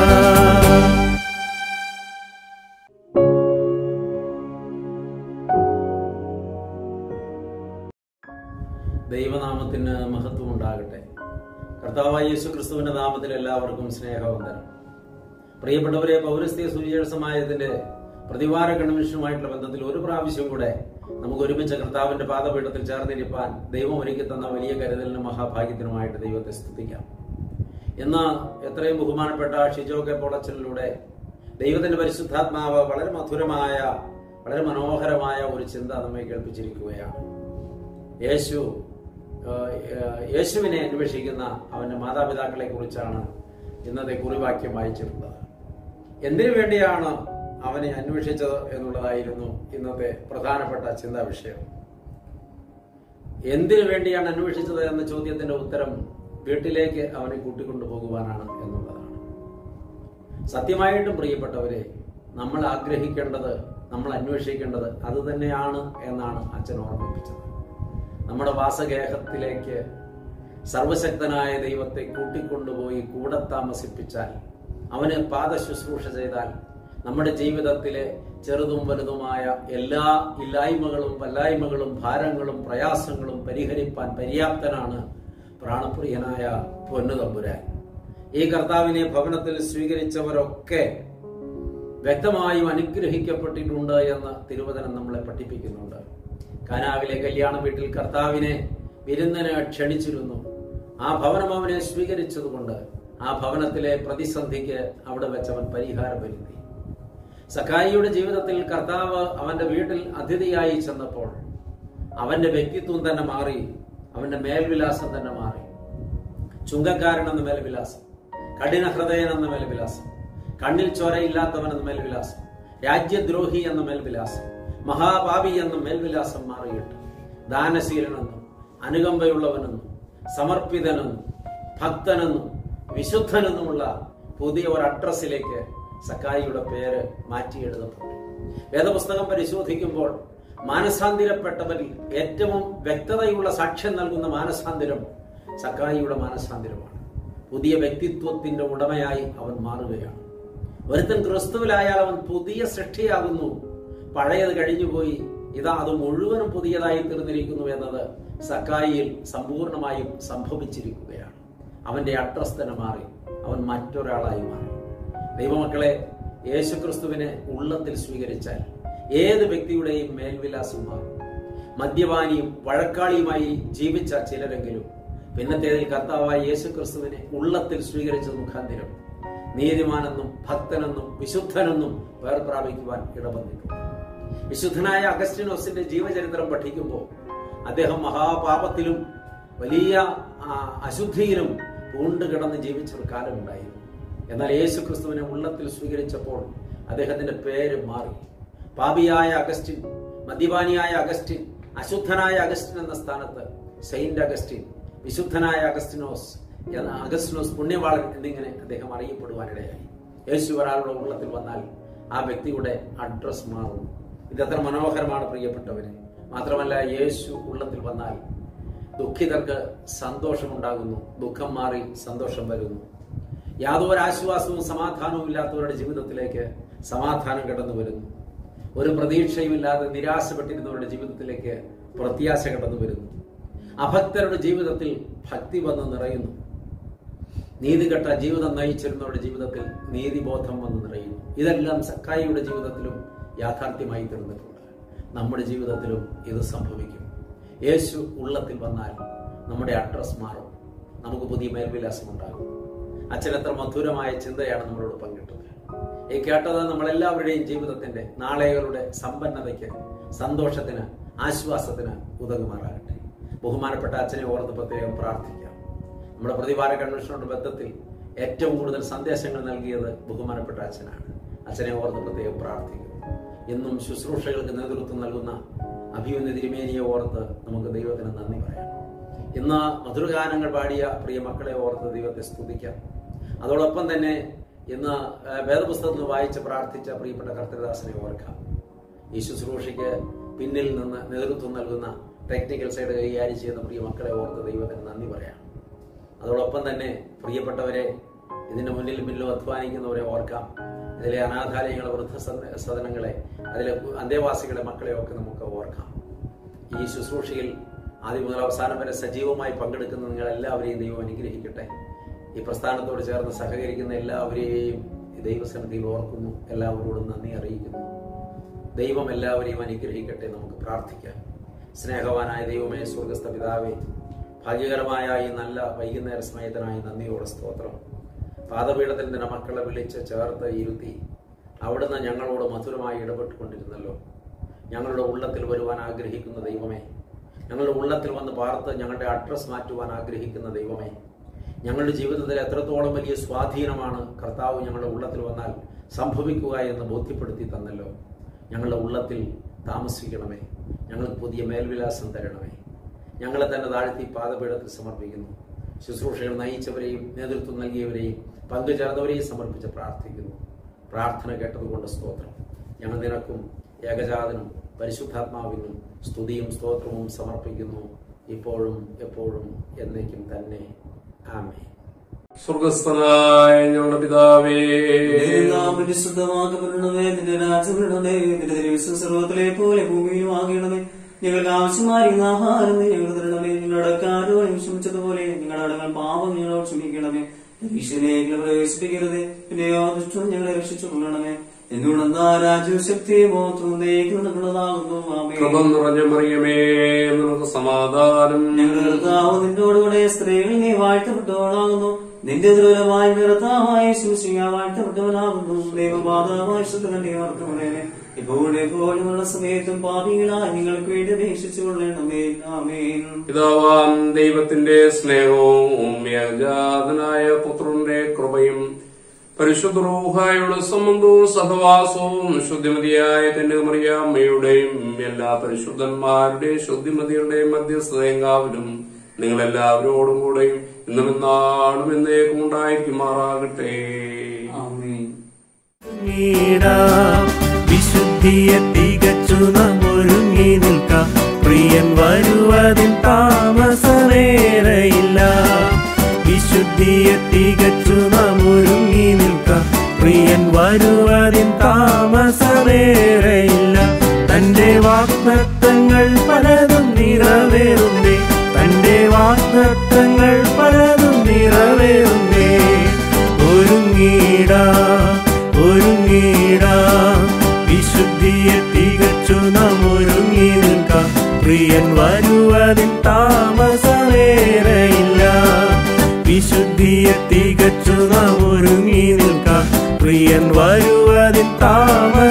ദൈവനാമത്തിന് മഹത്വം ഉണ്ടാകട്ടെ കർത്താവായ യേശു ക്രിസ്തുവിന്റെ നാമത്തിൽ എല്ലാവർക്കും സ്നേഹവന്ദനം പ്രിയപ്പെട്ടവരെ പൗരസ്ത്യ സുവിശേഷമായതിന്റെ പ്രതിവാര കൺവെൻഷനുമായിട്ടുള്ള ബന്ധത്തിൽ ഒരു പ്രാവശ്യം കൂടെ നമുക്ക് ഒരുമിച്ച് കർത്താവിന്റെ പാദപീഠത്തിൽ ചേർന്നിരിപ്പാൻ ദൈവം ഒരുക്കി തന്ന വലിയ കരുതലിനും മഹാഭാഗ്യത്തിനുമായിട്ട് ദൈവത്തെ സ്തുതിക്കാം ഇന്ന് എത്രയും ബഹുമാനപ്പെട്ട ഷിജോ കെ പൊളച്ചലിലൂടെ ദൈവത്തിന്റെ പരിശുദ്ധാത്മാവ് വളരെ മധുരമായ വളരെ മനോഹരമായ ഒരു ചിന്ത നമ്മെ കേൾപ്പിച്ചിരിക്കുകയാണ് യേശു ആ, യേശുവിനെ അന്വേഷിക്കുന്ന അവന്റെ മാതാപിതാക്കളെ കുറിച്ചാണ് ഇന്നത്തെ കുറിവാക്യം വായിച്ചിട്ടുള്ളത് എന്തിനു വേണ്ടിയാണ് അവനെ അന്വേഷിച്ചത് എന്നുള്ളതായിരുന്നു ഇന്നത്തെ പ്രധാനപ്പെട്ട ചിന്താ വിഷയം എന്തിനു വേണ്ടിയാണ് അന്വേഷിച്ചത് എന്ന ചോദ്യത്തിന്റെ ഉത്തരം വീട്ടിലേക്ക് അവനെ കൂട്ടിക്കൊണ്ടു പോകുവാനാണ് എന്നുള്ളതാണ് സത്യമായിട്ടും പ്രിയപ്പെട്ടവരെ നമ്മൾ ആഗ്രഹിക്കേണ്ടത് നമ്മൾ അന്വേഷിക്കേണ്ടത് അത് തന്നെയാണ് എന്നാണ് അച്ഛൻ ഓർമ്മിപ്പിച്ചത് നമ്മുടെ വാസഗേഹത്തിലേക്ക് സർവശക്തനായ ദൈവത്തെ കൂട്ടിക്കൊണ്ടുപോയി കൂടെ താമസിപ്പിച്ചാൽ അവന് പാദ ശുശ്രൂഷ ചെയ്താൽ നമ്മുടെ ജീവിതത്തിലെ ചെറുതും വലുതുമായ എല്ലാ ഇല്ലായ്മകളും വല്ലായ്മകളും ഭാരങ്ങളും പ്രയാസങ്ങളും പരിഹരിപ്പാൻ പര്യാപ്തനാണ് പ്രാണപ്രിയനായ പൊന്നു തമ്പുരാൻ ഈ കർത്താവിനെ ഭവനത്തിൽ സ്വീകരിച്ചവരൊക്കെ വ്യക്തമായും അനുഗ്രഹിക്കപ്പെട്ടിട്ടുണ്ട് എന്ന് തിരുവചനം നമ്മളെ പഠിപ്പിക്കുന്നുണ്ട് കാനാവിലെ കല്യാണ വീട്ടിൽ കർത്താവിനെ വിരുന്നിന് ക്ഷണിച്ചിരുന്നു ആ ഭവനം അവനെ സ്വീകരിച്ചതുകൊണ്ട് ആ ഭവനത്തിലെ പ്രതിസന്ധിക്ക് അവിടെ വെച്ചവൻ പരിഹാരം വരുത്തി സക്കായിയുടെ ജീവിതത്തിൽ കർത്താവ് അവന്റെ വീട്ടിൽ അതിഥിയായി ചെന്നപ്പോൾ അവന്റെ വ്യക്തിത്വം തന്നെ മാറി അവന്റെ മേൽവിലാസം തന്നെ മാറി ചുങ്കക്കാരൻ എന്ന മേൽവിലാസം കഠിന ഹൃദയൻ എന്ന മേൽവിലാസം കണ്ണിൽ ചോരയില്ലാത്തവൻ എന്ന മേൽവിലാസം രാജ്യദ്രോഹി എന്ന മേൽവിലാസം മഹാപാപി എന്ന മേൽവിലാസം മാറിയിട്ട് ദാനശീലനെന്നും അനുകമ്പയുള്ളവനെന്നും സമർപ്പിതനെന്നും ഭക്തനെന്നും വിശുദ്ധനെന്നുമുള്ള പുതിയ ഒരു അഡ്രസ്സിലേക്ക് സക്കായിയുടെ പേര് മാറ്റിയെഴുതപ്പെട്ടു വേദപുസ്തകം പരിശോധിക്കുമ്പോൾ മാനസാന്തിരപ്പെട്ടവരിൽ ഏറ്റവും വ്യക്തതയുള്ള സാക്ഷ്യം നൽകുന്ന മാനസാന്തിരം സക്കായിയുടെ മാനസാന്തിരമാണ് പുതിയ വ്യക്തിത്വത്തിന്റെ ഉടമയായി അവൻ മാറുകയാണ് ഒരുത്തൻ ക്രിസ്തുവിലായാൽ അവൻ പുതിയ സൃഷ്ടിയാകുന്നു പഴയത് കഴിഞ്ഞുപോയി ഇതാ അത് മുഴുവനും പുതിയതായി തീർന്നിരിക്കുന്നു എന്നത് സക്കായിയിൽ സമ്പൂർണമായും സംഭവിച്ചിരിക്കുകയാണ് അവന്റെ അഡ്രസ് തന്നെ മാറി അവൻ മറ്റൊരാളായി മാറി ദൈവമക്കളെ യേശുക്രിസ്തുവിനെ ഉള്ളത്തിൽ സ്വീകരിച്ചാൽ ഏത് വ്യക്തിയുടെയും മേൽവിലാസം മാറും മദ്യപാനിയും വഴക്കാളിയുമായി ജീവിച്ച ചിലരെങ്കിലും പിന്നത്തേതിൽ കർത്താവായ യേശുക്രിസ്തുവിനെ ഉള്ളത്തിൽ സ്വീകരിച്ച മുഖാന്തിരം നീതിമാനെന്നും ഭക്തനെന്നും വിശുദ്ധനെന്നും പേർ പ്രാപിക്കുവാൻ ഇടവന്നിട്ടുണ്ട് വിശുദ്ധനായ അഗസ്റ്റിനോസിന്റെ ജീവചരിത്രം പഠിക്കുമ്പോൾ അദ്ദേഹം മഹാപാപത്തിലും വലിയ ആ, അശുദ്ധിയിലും പൂണ്ട് കിടന്ന് ജീവിച്ച ഒരു കാലമുണ്ടായിരുന്നു എന്നാൽ യേശു ക്രിസ്തുവിനെ ഉള്ളത്തിൽ സ്വീകരിച്ചപ്പോൾ അദ്ദേഹത്തിന്റെ പേര് മാറി പാപിയായ അഗസ്റ്റിൻ മദ്യപാനിയായ അഗസ്റ്റിൻ അശുദ്ധനായ അഗസ്റ്റിൻ എന്ന സ്ഥാനത്ത് സെയിന്റ് അഗസ്റ്റിൻ വിശുദ്ധനായ അഗസ്റ്റിനോസ് എന്ന അഗസ്റ്റിനോസ് പുണ്യവാളൻ എന്നിങ്ങനെ അദ്ദേഹം അറിയപ്പെടുവാനിടയായി യേശു ഒരാളുടെ ഉള്ളത്തിൽ വന്നാൽ ആ വ്യക്തിയുടെ അഡ്രസ് മാറും ഇതത്ര മനോഹരമാണ് പ്രിയപ്പെട്ടവരെ മാത്രമല്ല യേശു ഉള്ളത്തിൽ വന്നാൽ ദുഃഖിതർക്ക് സന്തോഷമുണ്ടാകുന്നു ദുഃഖം മാറി സന്തോഷം വരുന്നു യാതൊരു ആശ്വാസവും സമാധാനവും ഇല്ലാത്തവരുടെ ജീവിതത്തിലേക്ക് സമാധാനം കടന്നു വരുന്നു ഒരു പ്രതീക്ഷയുമില്ലാതെ നിരാശപ്പെട്ടിരുന്നവരുടെ ജീവിതത്തിലേക്ക് പ്രത്യാശ കടന്നു വരുന്നു അഭക്തരുടെ ജീവിതത്തിൽ ഭക്തി വന്ന് നിറയുന്നു നീതികെട്ട ജീവിതം നയിച്ചിരുന്നവരുടെ ജീവിതത്തിൽ നീതിബോധം വന്ന് നിറയുന്നു ഇതെല്ലാം സക്കായിയുടെ ജീവിതത്തിലും യാഥാർത്ഥ്യമായി തീർന്നിട്ടുണ്ട് നമ്മുടെ ജീവിതത്തിലും ഇത് സംഭവിക്കും യേശു ഉള്ളത്തിൽ വന്നാൽ നമ്മുടെ അഡ്രസ് മാറും നമുക്ക് പുതിയ മേൽവിലാസം ഉണ്ടാകും അച്ഛൻ എത്ര മധുരമായ ചിന്തയാണ് നമ്മളോട് പങ്കിട്ടത് ഈ കേട്ടത് നമ്മളെല്ലാവരുടെയും ജീവിതത്തിന്റെ നാളെകളുടെ സമ്പന്നതയ്ക്ക് സന്തോഷത്തിന് ആശ്വാസത്തിന് ഉതകുമാറാകട്ടെ ബഹുമാനപ്പെട്ട അച്ഛനെ ഓർത്ത് പ്രത്യേകം പ്രാർത്ഥിക്കാം നമ്മുടെ പ്രതിവാര കൺവെൻഷനോട് ബന്ധത്തിൽ ഏറ്റവും കൂടുതൽ സന്ദേശങ്ങൾ നൽകിയത് ബഹുമാനപ്പെട്ട അച്ഛനാണ് അച്ഛനെ ഓർത്ത് പ്രത്യേകം പ്രാർത്ഥിക്കുന്നു എന്നും ശുശ്രൂഷകൾക്ക് നേതൃത്വം നൽകുന്ന അഭിമന്യ തിരുമേനിയെ ഓർത്ത് നമുക്ക് ദൈവത്തിന് നന്ദി പറയാം ഇന്ന് മധുരഗാനങ്ങൾ പാടിയ പ്രിയ മക്കളെ ഓർത്ത് ദൈവത്തെ സ്തുതിക്കാം അതോടൊപ്പം തന്നെ ഇന്ന് ആ, വേദപുസ്തകത്തിൽ വായിച്ച് പ്രാർത്ഥിച്ച പ്രിയപ്പെട്ട കർത്തൃദാസനെ ഓർക്കാം ഈ ശുശ്രൂഷയ്ക്ക് പിന്നിൽ നിന്ന് നേതൃത്വം നൽകുന്ന ടെക്നിക്കൽ സൈഡ് കൈകാര്യം ചെയ്യുന്ന പ്രിയ മക്കളെ ഓർത്ത് ദൈവത്തിന് നന്ദി പറയാം അതോടൊപ്പം തന്നെ പ്രിയപ്പെട്ടവരെ ഇതിന്റെ മുന്നിൽ പിന്നിലും അധ്വാനിക്കുന്നവരെ ഓർക്കാം ഇതിലെ അനാഥാലയങ്ങളെ വൃദ്ധ സദ- സദനങ്ങളെ അതിലെ അന്തേവാസികളെ മക്കളെ ഒക്കെ നമുക്ക് ഓർക്കാം ഈ ശുശ്രൂഷയിൽ ആദ്യം മുതൽ അവസാനം വരെ സജീവമായി പങ്കെടുക്കുന്ന നിങ്ങൾ എല്ലാവരെയും ദൈവം അനുഗ്രഹിക്കട്ടെ ഈ പ്രസ്ഥാനത്തോട് ചേർന്ന് സഹകരിക്കുന്ന എല്ലാവരെയും ഈ ദൈവസന്നിധിയിൽ ഓർക്കുന്നു എല്ലാവരോടും നന്ദി അറിയിക്കുന്നു ദൈവം എല്ലാവരെയും അനുഗ്രഹിക്കട്ടെ നമുക്ക് പ്രാർത്ഥിക്കാം സ്നേഹവാനായ ദൈവമേ സ്വർഗസ്ഥ പിതാവേ ഭാഗ്യകരമായ ഈ നല്ല വൈകുന്നേര സമയത്തിനായി നന്ദിയോടെ സ്തോത്രം പാദപീഠത്തിൽ നിന്റെ മക്കളെ വിളിച്ച് ചേർത്ത് ഇരുത്തി അവിടുന്ന് ഞങ്ങളോട് മധുരമായി ഇടപെട്ടുകൊണ്ടിരുന്നല്ലോ ഞങ്ങളുടെ ഉള്ളത്തിൽ വരുവാൻ ആഗ്രഹിക്കുന്ന ദൈവമേ ഞങ്ങളുടെ ഉള്ളത്തിൽ വന്ന് പാർത്ത് ഞങ്ങളുടെ അഡ്രസ് മാറ്റുവാൻ ആഗ്രഹിക്കുന്ന ദൈവമേ ഞങ്ങളുടെ ജീവിതത്തിൽ എത്രത്തോളം വലിയ സ്വാധീനമാണ് കർത്താവ് ഞങ്ങളുടെ ഉള്ളത്തിൽ വന്നാൽ സംഭവിക്കുക എന്ന് ബോധ്യപ്പെടുത്തി തന്നല്ലോ ഞങ്ങളുടെ ഉള്ളത്തിൽ താമസിക്കണമേ ഞങ്ങൾക്ക് പുതിയ മേൽവിലാസം തരണമേ ഞങ്ങളെ തന്നെ താഴ്ത്തി പാദപീഠത്തിൽ സമർപ്പിക്കുന്നു ശുശ്രൂഷകൾ നയിച്ചവരെയും നേതൃത്വം നൽകിയവരെയും പങ്കുചേർന്നവരെയും സമർപ്പിച്ച് പ്രാർത്ഥിക്കുന്നു പ്രാർത്ഥന കേട്ടതുകൊണ്ട് സ്തോത്രം ഞങ്ങൾ നിനക്കും ഏകജാതനും പരിശുദ്ധാത്മാവിനും സ്തുതിയും സ്തോത്രവും സമർപ്പിക്കുന്നു ഇപ്പോഴും എപ്പോഴും എന്നേക്കും തന്നെ ആമേ സ്വർഗസ്ഥനായ ഞങ്ങളുടെ പിതാവേ എല്ലാം പരിശുദ്ധമാക്കപ്പെടണമേ നിന്റെ രാജ്യപ്പെടണമേ നിന്റെ തിരുവിശ്വ സർവത്തിലെ പോലെ ഭൂമിയിലും ആകണമേ ഞങ്ങൾക്ക് ആവശ്യമായിരുന്ന ആഹാരം നീ ഞങ്ങൾ തരണമേ ഞങ്ങളുടെ കാരോളം ക്ഷമിച്ചതുപോലെ ഞങ്ങളുടെ അടങ്ങൾ പാപം ഞങ്ങളോട് ക്ഷമിക്കണമേ ഈശ്വരനെ പ്രവേശിപ്പിക്കരുത് പിന്നെയോ ദുഷ്ടം ഞങ്ങളെ രക്ഷിച്ചു കൊള്ളണമേ എന്തുകൊണ്ടെന്നാ രാജ്യവും ശക്തിയും മോത്തുന്നതാകുന്നു കൃപം നിറഞ്ഞ മറിയമേ നിനക്ക് സമാധാനം ഞങ്ങളുടെ കർത്താവ് നിന്നോടുകൂടെ സ്ത്രീകൾ നീ വാഴ്ത്തപ്പെട്ടവളാകുന്നു നിന്റെ ദുരമായ കർത്താവായ ശുശ്രിയ വാഴ്ത്തപ്പെട്ടവനാകുന്നു ദൈവപാതമായ ശുദ്ധകണ്ഠിയാർക്കുമേ ഇപ്പോൾ എപ്പോഴുമുള്ള സമയത്തും പാപികളായി നിങ്ങൾക്ക് വേണ്ടി അപേക്ഷിച്ചു കൊള്ളണമേ ആമേൻ പിതാവാം ദൈവത്തിന്റെ സ്നേഹവും ഏകജാതനായ പുത്രന്റെ കൃപയും പരിശുദ്ധ റൂഹായുള്ള സംബന്ധവും സഹവാസവും ശുദ്ധിമതിയായ തന്റെ മറിയാമ്മയുടെയും എല്ലാ പരിശുദ്ധന്മാരുടെയും ശുദ്ധിമതിയുടെയും മധ്യസ്ഥതയെങ്കാവിലും നിങ്ങളെല്ലാവരോടും കൂടെയും ഇന്നും എന്നാളും എന്നേക്കും ഉണ്ടായിരിക്കുമാറാകട്ടെ ആമേൻ നീടാം വിശുദ്ധിയെ തികച്ചു നാം ഒരുങ്ങി നിൽക്കാം പ്രിയൻ വരുവതിൻ താമസമേറയില്ല വിശുദ്ധിയെ തികച്ചു നാം ഒരുങ്ങി നിൽക്കാം പ്രിയൻ വരുവതിൻ താമസമേറയില്ല തന്റെ വാഗ്ദത്തങ്ങൾ പലതും നിറവേറുന്നേ തന്റെ വാഗ്ദത്തങ്ങൾ പലതും നിറവേറുന്നേ ഒരുങ്ങിടാ ഒരുങ്ങിടാ വിശുദ്ധിയെ തികച്ചു നാം ഒരുങ്ങി നിൽക്കാം പ്രിയൻ വരുവതിൻ താമസമേറയില്ല വിശുദ്ധിയെ തികച്ചു നാം ഒരുങ്ങി നിൽക്കാം പ്രിയൻ വരുവതിൻ താമസ